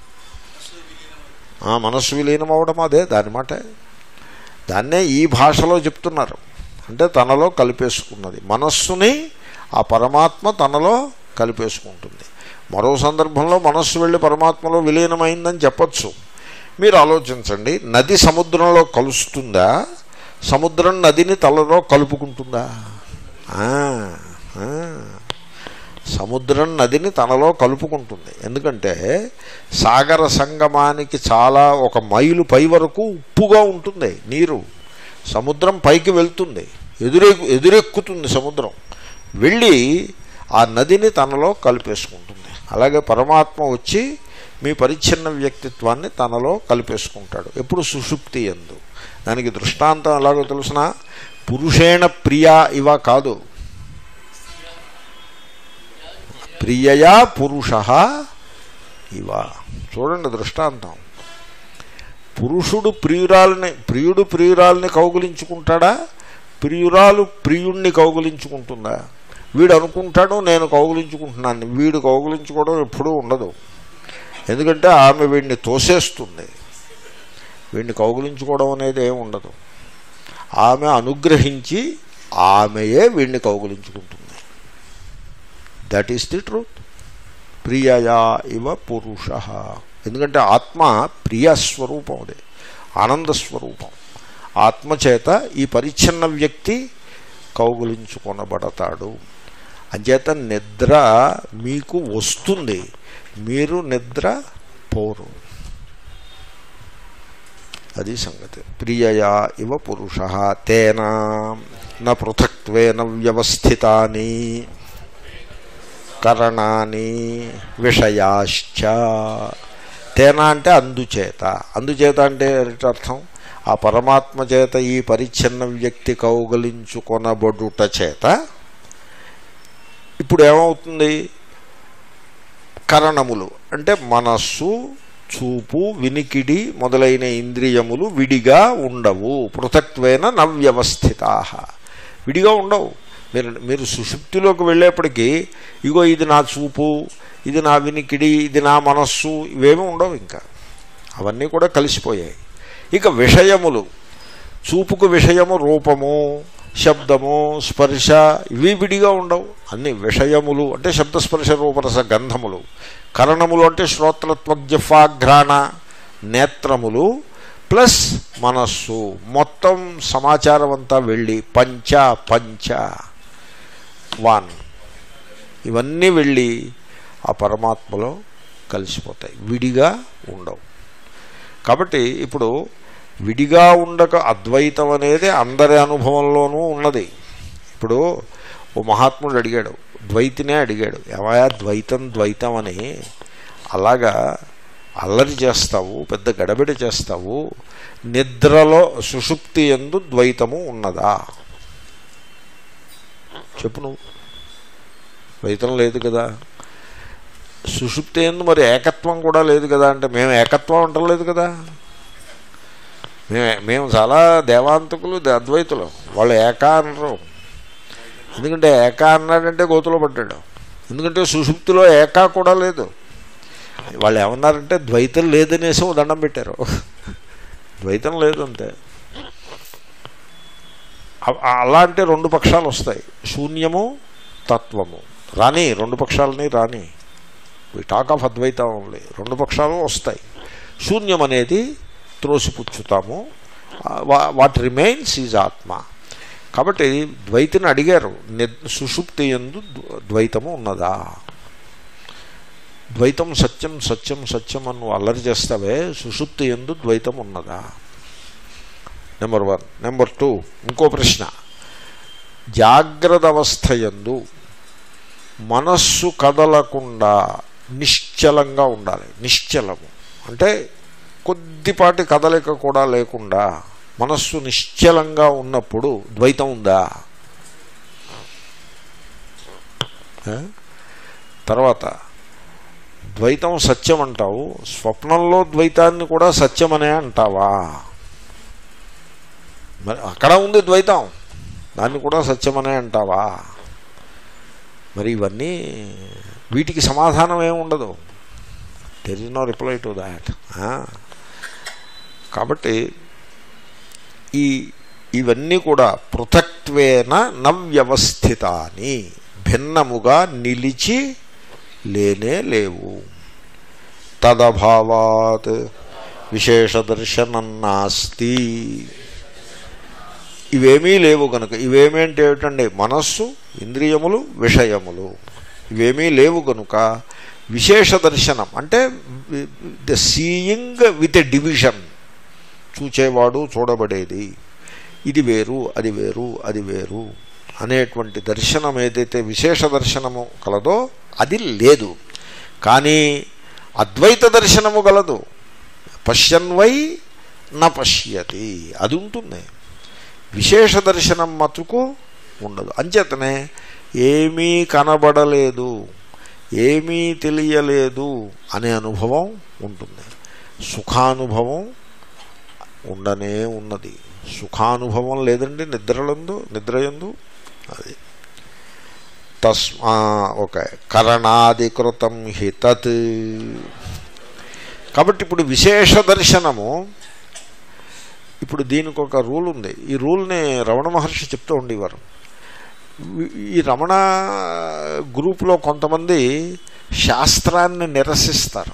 ఆ, మనస్సు విలీనం అవడం అదే దాని మాట దాన్నే ఈ భాషలో చెప్తున్నారు అంటే తనలో కలిపేసుకున్నది మనస్సుని ఆ పరమాత్మ తనలో కలిపేసుకుంటుంది మరో సందర్భంలో మనస్సు వెళ్ళి పరమాత్మలో విలీనమైందని చెప్పచ్చు మీరు ఆలోచించండి నది సముద్రంలో కలుస్తుందా సముద్రం నదిని తలలో కలుపుకుంటుందా ఆ, ఆ. సముద్రం నదిని తనలో కలుపుకుంటుంది ఎందుకంటే సాగర సంగమానికి చాలా ఒక మైలు పై వరకు ఉప్పుగా ఉంటుంది నీరు సముద్రం పైకి వెళ్తుంది ఎదురే ఎదురెక్కుతుంది సముద్రం వెళ్ళి ఆ నదిని తనలో కలిపేసుకుంటుంది అలాగే పరమాత్మ వచ్చి మీ పరిచ్ఛిన్న వ్యక్తిత్వాన్ని తనలో కలిపేసుకుంటాడు ఎప్పుడు సుషుప్తి ఎందు దానికి దృష్టాంతం ఎలాగో తెలుసిన పురుషేణ ప్రియా ఇవ కాదు ప్రియయా పురుష ఇవ చూడండి దృష్టాంతం పురుషుడు ప్రియురాలని ప్రియుడు ప్రియురాలని కౌగులించుకుంటాడా ప్రియురాలు ప్రియుణ్ణి కౌగులించుకుంటుందా వీడు అనుకుంటాడు నేను కౌగులించుకుంటున్నాను వీడు కౌగులించుకోవడం ఎప్పుడూ ఉండదు ఎందుకంటే ఆమె వీడిని తోసేస్తుంది వీడిని కౌగులించుకోవడం అనేది ఏమి ఉండదు ఆమె అనుగ్రహించి ఆమెయే వీడిని కౌగులించుకుంటుంది దట్ ఈస్ ది ట్రూత్ ప్రియయా ఇవ పురుష ఎందుకంటే ఆత్మ ప్రియ స్వరూపం అది ఆనంద స్వరూపం ఆత్మ చేత ఈ పరిచ్ఛిన్న వ్యక్తి కౌగులించుకొనబడతాడు అంచేత నిద్ర మీకు వస్తుంది మీరు నిద్ర పోరు అది సంగతి ప్రియయా ఇవ పురుష తేన న పృథక్వేన వ్యవస్థితాని కరణాని విషయాశ్చ తేన అంటే అందుచేత అందుచేత అంటే ఏంటి అర్థం ఆ పరమాత్మ చేత ఈ పరిచ్ఛిన్న వ్యక్తి కౌగలించుకొనబడుట చేత ఇప్పుడు ఏమవుతుంది కరణములు అంటే మనస్సు చూపు వినికిడి మొదలైన ఇంద్రియములు విడిగా ఉండవు పృథక్వేన నవ్యవస్థితా విడిగా ఉండవు మీరు మీరు సుషుప్తిలోకి వెళ్ళేప్పటికీ ఇగో ఇది నా చూపు ఇది నా వినికిడి ఇది నా మనస్సు ఇవేమీ ఉండవు ఇంకా అవన్నీ కూడా కలిసిపోయాయి ఇక విషయములు చూపుకు విషయము రూపము శబ్దము స్పర్శ ఇవి విడిగా ఉండవు అన్ని విషయములు అంటే శబ్దస్పర్శ రూపరస గంధములు కరణములు అంటే శ్రోత్రత్వగ్జఫాఘ్రాణ నేత్రములు ప్లస్ మనస్సు మొత్తం సమాచారం అంతా వెళ్ళి పంచ పంచ వన్ ఇవన్నీ వెళ్ళి ఆ పరమాత్మలో కలిసిపోతాయి విడిగా ఉండవు కాబట్టి ఇప్పుడు విడిగా ఉండక అద్వైతం అనేది అందరి అనుభవంలోనూ ఉన్నది ఇప్పుడు ఓ మహాత్ముడు అడిగాడు ద్వైతినే అడిగాడు ఏమయా ద్వైతం ద్వైతం అని అలాగా అల్లరి చేస్తావు పెద్ద గడబిడ చేస్తావు నిద్రలో సుషుప్తి ఎందు ద్వైతము ఉన్నదా చెప్పు నువ్వు ద్వైతం లేదు కదా సుషుప్తి ఎందు మరి ఏకత్వం కూడా లేదు కదా అంటే మేము ఏకత్వం అంటలేదు కదా మేము మేము చాలా దేవాంతకులు అద్వైతులు వాళ్ళు ఏకా అనరు ఎందుకంటే ఏకా అన్నాడంటే గోతులో పడ్డాడు ఎందుకంటే సుషుప్తిలో ఏకా కూడా లేదు వాళ్ళు ఏమన్నారంటే ద్వైతం లేదనేసి ఓ దండం పెట్టారు ద్వైతం లేదు అంతే అ- అలా అంటే రెండు పక్షాలు వస్తాయి శూన్యము తత్వము రాని రెండు పక్షాలని రాని వి టాక్ ఆఫ్ అద్వైతం ఓన్లీ రెండు పక్షాలు వస్తాయి శూన్యం అనేది త్రోసిపుచ్చుతాము వాట్ రిమైన్స్ ఈజ్ ఆత్మ కాబట్టి ద్వైతిని అడిగారు ని- సుషుప్తి ఎందు ద్వ- ద్వైతము ఉన్నదా ద్వైతం సత్యం సత్యం సత్యం అని నువ్వు అల్లరి చేస్తావే సుషుప్తి ఎందు ద్వైతం ఉన్నదా నెంబర్ వన్ నెంబర్ టూ ఇంకో ప్రశ్న జాగ్రత్త అవస్థ యందు మనస్సు కదలకుండా నిశ్చలంగా ఉండాలి నిశ్చలము అంటే కొద్దిపాటి కదలిక కూడా లేకుండా మనస్సు నిశ్చలంగా ఉన్నప్పుడు ద్వైతం ఉందా ఆ? తర్వాత ద్వైతం సత్యం అంటావు స్వప్నంలో ద్వైతాన్ని కూడా సత్యమనే అంటావా మరి అక్కడ ఉంది ద్వైతం దాన్ని కూడా సత్యమనే అంటావా మరి ఇవన్నీ వీటికి సమాధానం ఏమి ఉండదు there is no reply to that కాబట్టి ఈ ఇవన్నీ కూడా పృథక్వేన నవ్యవస్థితాని భిన్నముగా నిలిచి లేనే లేవు తదభావాత్ విశేషదర్శనం నాస్తి ఇవేమీ లేవు కనుక ఇవేమీ అంటే ఏమిటండి మనస్సు ఇంద్రియములు విషయములు ఇవేమీ లేవు కనుక విశేష దర్శనం అంటే the seeing with a division చూచేవాడు చూడబడేది ఇది వేరు అది వేరు అది వేరు అనేటువంటి దర్శనం ఏదైతే విశేష దర్శనము కలదో అది లేదు కానీ అద్వైత దర్శనము గలదు పశ్యన్వై న పశ్యతి అది ఉంటుంది విశేష దర్శనం మతుకు ఉండదు అంచేతనే ఏమీ కనబడలేదు ఏమీ తెలియలేదు అనే అనుభవం ఉంటుంది సుఖానుభవం ఉండనే ఉన్నది సుఖానుభవం లేదండి నిద్రలందు నిద్రయందు అది తస్మా ఓకే కరణాధికృతం హి తత్ కాబట్టి ఇప్పుడు విశేష దర్శనము ఇప్పుడు దీనికి ఒక రూల్ ఉంది ఈ రూల్ని రమణ మహర్షి చెప్తూ ఉండేవారు ఈ రమణ గ్రూప్లో కొంతమంది శాస్త్రాన్ని నిరసిస్తారు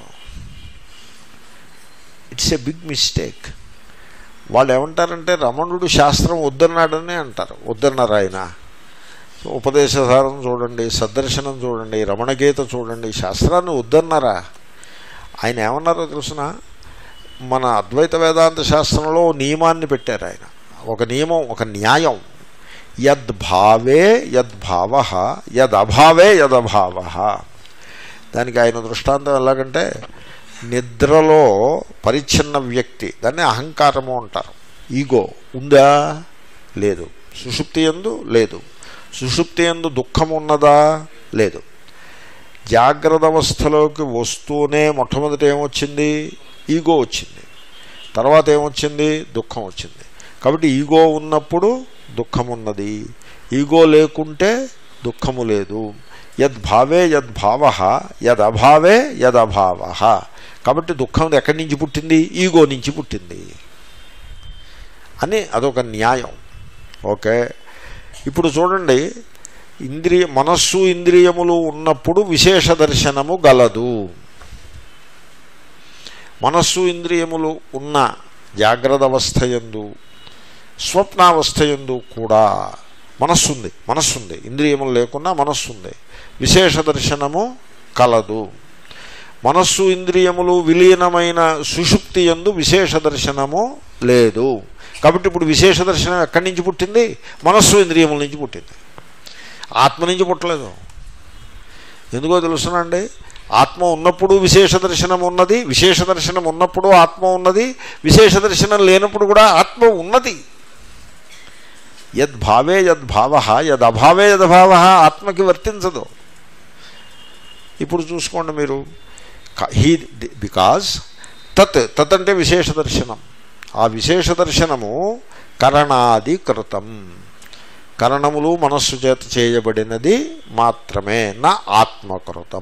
ఇట్స్ ఎ బిగ్ మిస్టేక్ వాళ్ళు ఏమంటారంటే రమణుడు శాస్త్రం వద్దన్నాడని అంటారు వద్దన్నారు ఆయన ఉపదేశసారం చూడండి సద్దర్శనం చూడండి రమణగీత చూడండి శాస్త్రాన్ని వద్దన్నారా ఆయన ఏమన్నారో తెలుసిన మన అద్వైత వేదాంత శాస్త్రంలో ఓ నియమాన్ని పెట్టారు ఆయన ఒక నియమం ఒక న్యాయం యద్భావే యద్భావ యదభావే యదభావ దానికి ఆయన దృష్టాంతం ఎలాగంటే నిద్రలో పరిచ్ఛిన్న వ్యక్తి దాన్ని అహంకారము అంటారు ఈగో ఉందా లేదు సుషుప్తి ఎందు లేదు సుషుప్తి ఎందు దుఃఖం ఉన్నదా లేదు జాగ్రత్త అవస్థలోకి వస్తూనే మొట్టమొదట ఏమొచ్చింది ఈగో వచ్చింది తర్వాత ఏమొచ్చింది దుఃఖం వచ్చింది కాబట్టి ఈగో ఉన్నప్పుడు దుఃఖం ఉన్నది ఈగో లేకుంటే దుఃఖము లేదు యద్భావే యద్భావ యదభావే యదభావ కాబట్టి దుఃఖం ఎక్కడి నుంచి పుట్టింది ఈగో నుంచి పుట్టింది అని అదొక న్యాయం ఓకే ఇప్పుడు చూడండి ఇంద్రియ మనస్సు ఇంద్రియములు ఉన్నప్పుడు విశేష దర్శనము గలదు మనస్సు ఇంద్రియములు ఉన్న జాగ్రత్త అవస్థ ఎందు స్వప్నావస్థ ఎందు కూడా మనస్సుంది మనస్సుంది ఇంద్రియములు లేకుండా మనస్సుంది విశేష దర్శనము కలదు మనస్సు ఇంద్రియములు విలీనమైన సుషుప్తి ఎందు విశేష దర్శనము లేదు కాబట్టి ఇప్పుడు విశేష దర్శనం ఎక్కడి నుంచి పుట్టింది మనస్సు ఇంద్రియముల నుంచి పుట్టింది ఆత్మ నుంచి పుట్టలేదు ఎందుకో తెలుసునండి ఆత్మ ఉన్నప్పుడు విశేష దర్శనం ఉన్నది విశేష దర్శనం ఉన్నప్పుడు ఆత్మ ఉన్నది విశేష దర్శనం లేనప్పుడు కూడా ఆత్మ ఉన్నది యద్భావే యద్భావ యదభావే యదభావ ఆత్మకి వర్తించదు ఇప్పుడు చూసుకోండి మీరు హీ బికాజ్ తత్ తత్ అంటే విశేష దర్శనం ఆ విశేష దర్శనము కరణాధికృతం కరణములు మనస్సు చేత చేయబడినది మాత్రమే నా ఆత్మకృతం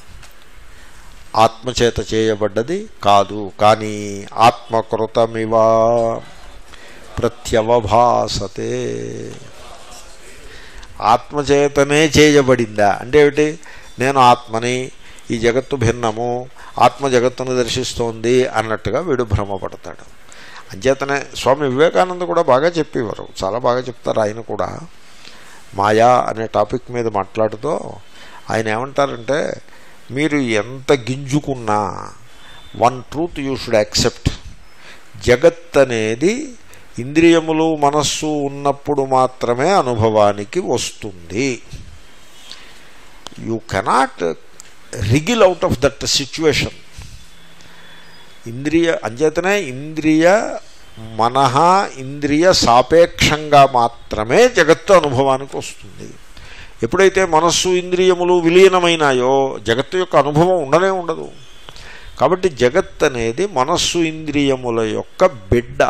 ఆత్మచేత చేయబడ్డది కాదు కానీ ఆత్మకృతమివా ప్రత్యవభాసతే ఆత్మచేతనే చేయబడిందా అంటే ఏమిటి నేను ఆత్మని ఈ జగత్తు భిన్నము ఆత్మ జగత్తును దర్శిస్తోంది అన్నట్టుగా వీడు భ్రమపడతాడు అంచేతనే స్వామి వివేకానంద కూడా బాగా చెప్పేవారు చాలా బాగా చెప్తారు ఆయన కూడా మాయా అనే టాపిక్ మీద మాట్లాడుతూ ఆయన ఏమంటారంటే మీరు ఎంత గింజుకున్నా one truth you should accept జగత్ అనేది ఇంద్రియములు మనస్సు ఉన్నప్పుడు మాత్రమే అనుభవానికి వస్తుంది you cannot wriggle out of that situation ఇంద్రియ అంచేతనే ఇంద్రియ మనహ ఇంద్రియ సాపేక్షంగా మాత్రమే జగత్తు అనుభవానికి వస్తుంది ఎప్పుడైతే మనస్సు ఇంద్రియములు విలీనమైనాయో జగత్తు యొక్క అనుభవం ఉండనే ఉండదు కాబట్టి జగత్ అనేది మనస్సు ఇంద్రియముల యొక్క బిడ్డ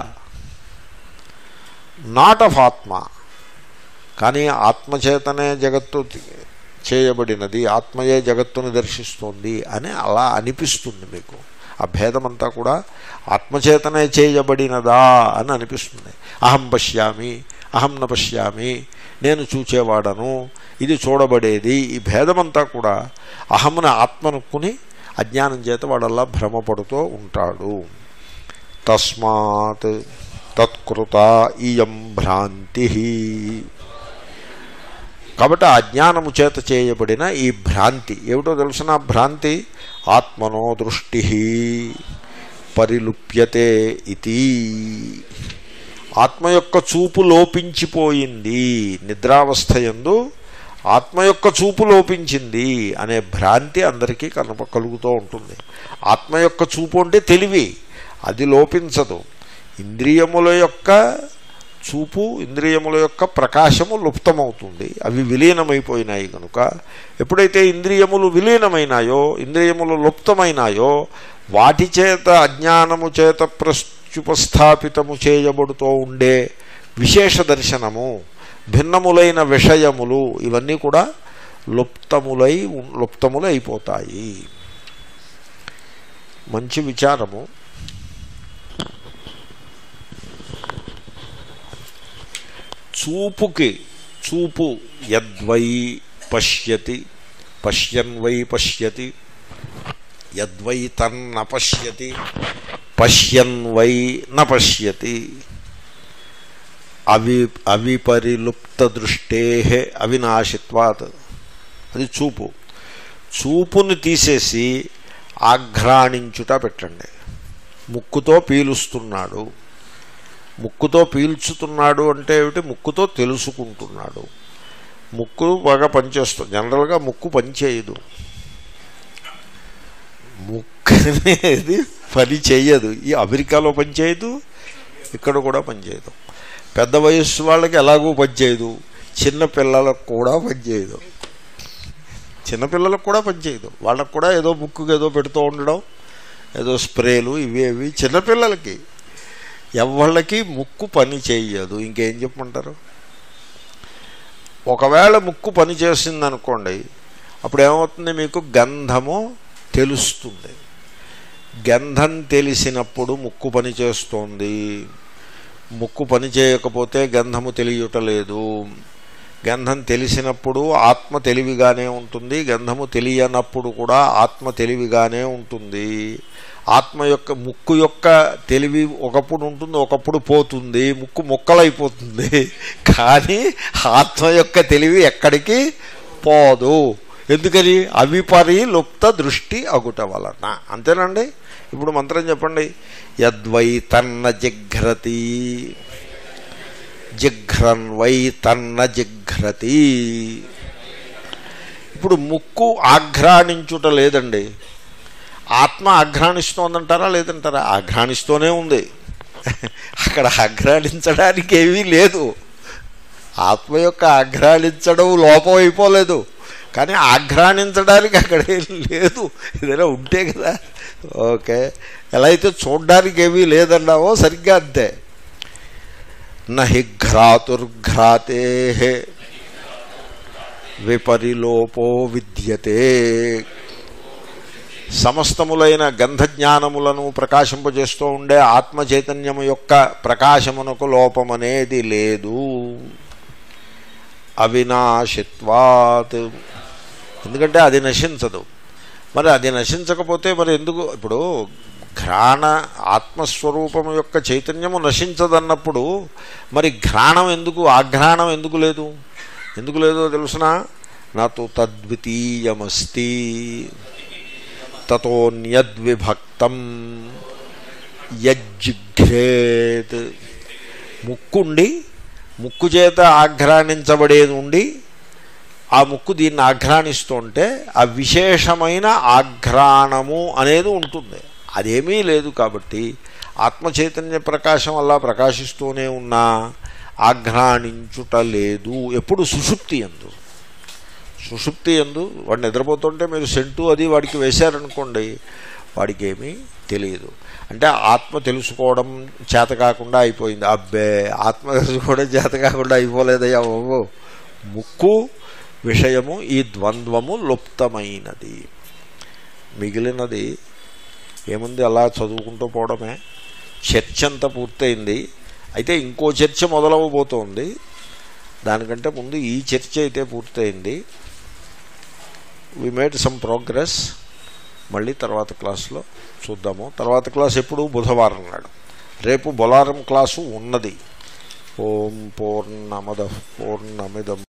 నాట్ ఆఫ్ ఆత్మ కానీ ఆత్మచేతనే జగత్తు చేయబడినది ఆత్మయే జగత్తును దర్శిస్తోంది అని అలా అనిపిస్తుంది మీకు ఆ భేదమంతా కూడా ఆత్మచేతనే చేయబడినదా అని అనిపిస్తుంది అహం పశ్యామి అహం న పశ్యామి నేను చూచేవాడను ఇది చూడబడేది ఈ భేదమంతా కూడా అహమున ఆత్మనుకుని అజ్ఞానం చేత వాడల్లా భ్రమపడుతూ ఉంటాడు తస్మాత్ తత్కృత ఇయం భ్రాంతి కాబట్టి ఆ అజ్ఞానము చేత చేయబడిన ఈ భ్రాంతి ఏమిటో తెలిసిన భ్రాంతి ఆత్మనో దృష్టి పరిలుప్యతే ఇది ఆత్మ యొక్క చూపు లోపించిపోయింది నిద్రావస్థ యందు ఆత్మ యొక్క చూపు లోపించింది అనే భ్రాంతి అందరికీ కనప కలుగుతూ ఉంటుంది ఆత్మ యొక్క చూపు అంటే తెలివి అది లోపించదు ఇంద్రియముల యొక్క చూపు ఇంద్రియముల యొక్క ప్రకాశము లుప్తమవుతుంది అవి విలీనమైపోయినాయి కనుక ఎప్పుడైతే ఇంద్రియములు విలీనమైనాయో ఇంద్రియములు లుప్తమైనాయో వాటి చేత అజ్ఞానము చేత ప్రత్యుపస్థాపితము చేయబడుతూ ఉండే విశేష దర్శనము భిన్నములైన విషయములు ఇవన్నీ కూడా లుప్తములై లుప్తములై అయిపోతాయి మంచి విచారము చూపుకి చూపు యద్వై పశ్యతి పశ్యన్ వై పశ్యతి యద్వై తన్న పశ్యతి పశ్యన్ వై న పశ్యతి అవి అవిపరిలుప్త దృష్టే అవినాశిత్వాత్ అది చూపు చూపుని తీసేసి ఆఘ్రాణించుట పెట్టండి ముక్కుతో పీలుస్తున్నాడు ముక్కుతో పీల్చుతున్నాడు అంటే ఏమిటి ముక్కుతో తెలుసుకుంటున్నాడు ముక్కు బాగా పనిచేస్తుంది జనరల్గా ముక్కు పనిచేయదు ముక్కు అనేది పని చేయదు ఈ అమెరికాలో పనిచేయదు ఇక్కడ కూడా పనిచేయదు పెద్ద వయస్సు వాళ్ళకి ఎలాగూ పనిచేయదు చిన్న పిల్లలకు కూడా పనిచేయదు చిన్నపిల్లలకు కూడా పనిచేయదు వాళ్ళకు కూడా ఏదో ముక్కుకి ఏదో పెడుతూ ఉండడం ఏదో స్ప్రేలు ఇవి ఇవి చిన్నపిల్లలకి ఎవళ్ళకి ముక్కు పని చేయదు ఇంకేం చెప్పమంటారు ఒకవేళ ముక్కు పని చేసింది అనుకోండి అప్పుడు ఏమవుతుంది మీకు గంధము తెలుస్తుంది గంధం తెలిసినప్పుడు ముక్కు పని చేస్తోంది ముక్కు పని చేయకపోతే గంధము తెలియటలేదు గంధం తెలిసినప్పుడు ఆత్మ తెలివిగానే ఉంటుంది గంధము తెలియనప్పుడు కూడా ఆత్మ తెలివిగానే ఉంటుంది ఆత్మ యొక్క ముక్కు యొక్క తెలివి ఒకప్పుడు ఉంటుంది ఒకప్పుడు పోతుంది ముక్కు ముక్కలైపోతుంది కానీ ఆత్మ యొక్క తెలివి ఎక్కడికి పోదు ఎందుకని అవిపరి లుప్త దృష్టి అగుట వలన అంతేనండి ఇప్పుడు మంత్రం చెప్పండి యద్వై తన్న జిఘ్రతి జిఘ్రన్ వై తన్న జిఘ్రతి ఇప్పుడు ముక్కు ఆఘ్రాణించుట లేదండి ఆత్మ ఆఘ్రాణిస్తోందంటారా లేదంటారా ఆఘ్రాణిస్తూనే ఉంది అక్కడ ఆఘ్రాణించడానికి ఏమీ లేదు ఆత్మ యొక్క ఆఘ్రాణించడం లోపం అయిపోలేదు కానీ ఆఘ్రాణించడానికి అక్కడ ఏం లేదు ఏదైనా ఉంటే కదా ఓకే ఎలా అయితే చూడ్డానికి ఏమీ లేదన్నావో సరిగ్గా అంతే నహి ఘ్రాతుర్ఘ్రాతే విపరిలోపో విద్యతే సమస్తములైన గంధజ్ఞానములను ప్రకాశింపజేస్తూ ఉండే ఆత్మ చైతన్యము యొక్క ప్రకాశమునకు లోపమనేది లేదు అవినాశిత్వాత్ ఎందుకంటే అది నశించదు మరి అది నశించకపోతే మరి ఎందుకు ఇప్పుడు ఘ్రాణ ఆత్మస్వరూపము యొక్క చైతన్యము నశించదన్నప్పుడు మరి ఘ్రాణం ఎందుకు ఆఘ్రాణం ఎందుకు లేదు ఎందుకు లేదో తెలుసిన నాతో తద్వితీయమస్తి తతోన్యద్విభక్తం యజ్జిఘ్రేత్ ముక్కుండి ముక్కు చేత ఆఘ్రానించబడేది ఉండి ఆ ముక్కు దీన్ని ఆఘ్రానిస్తుంటే ఆ విశేషమైన ఆఘ్రాణము అనేది ఉంటుంది అదేమీ లేదు కాబట్టి ఆత్మచైతన్య ప్రకాశం అలా ప్రకాశిస్తూనే ఉన్నా ఆఘ్రానించుట లేదు ఎప్పుడు సుషుప్తి ఎందు సుషుప్తి ఎందు వాడు నిద్రపోతుంటే మీరు సెంటు అది వాడికి వేశారనుకోండి వాడికి ఏమీ తెలియదు అంటే ఆత్మ తెలుసుకోవడం చేత కాకుండా అయిపోయింది అబ్బే ఆత్మ తెలుసుకోవడం చేత కాకుండా అయిపోలేదయ్యా బాబు ముక్కు విషయము ఈ ద్వంద్వము లుప్తమైనది మిగిలినది ఏముంది అలా చదువుకుంటూ పోవడమే చర్చ అంతా పూర్తయింది అయితే ఇంకో చర్చ మొదలవబోతోంది దానికంటే ముందు ఈ చర్చ అయితే పూర్తయింది వి మేడ్ సమ్ ప్రోగ్రెస్ మళ్ళీ తర్వాత క్లాస్లో చూద్దాము తర్వాత క్లాస్ ఎప్పుడు బుధవారం నాడు రేపు బొలారం క్లాసు ఉన్నది ఓం పూర్ణమద పూర్ణమిదం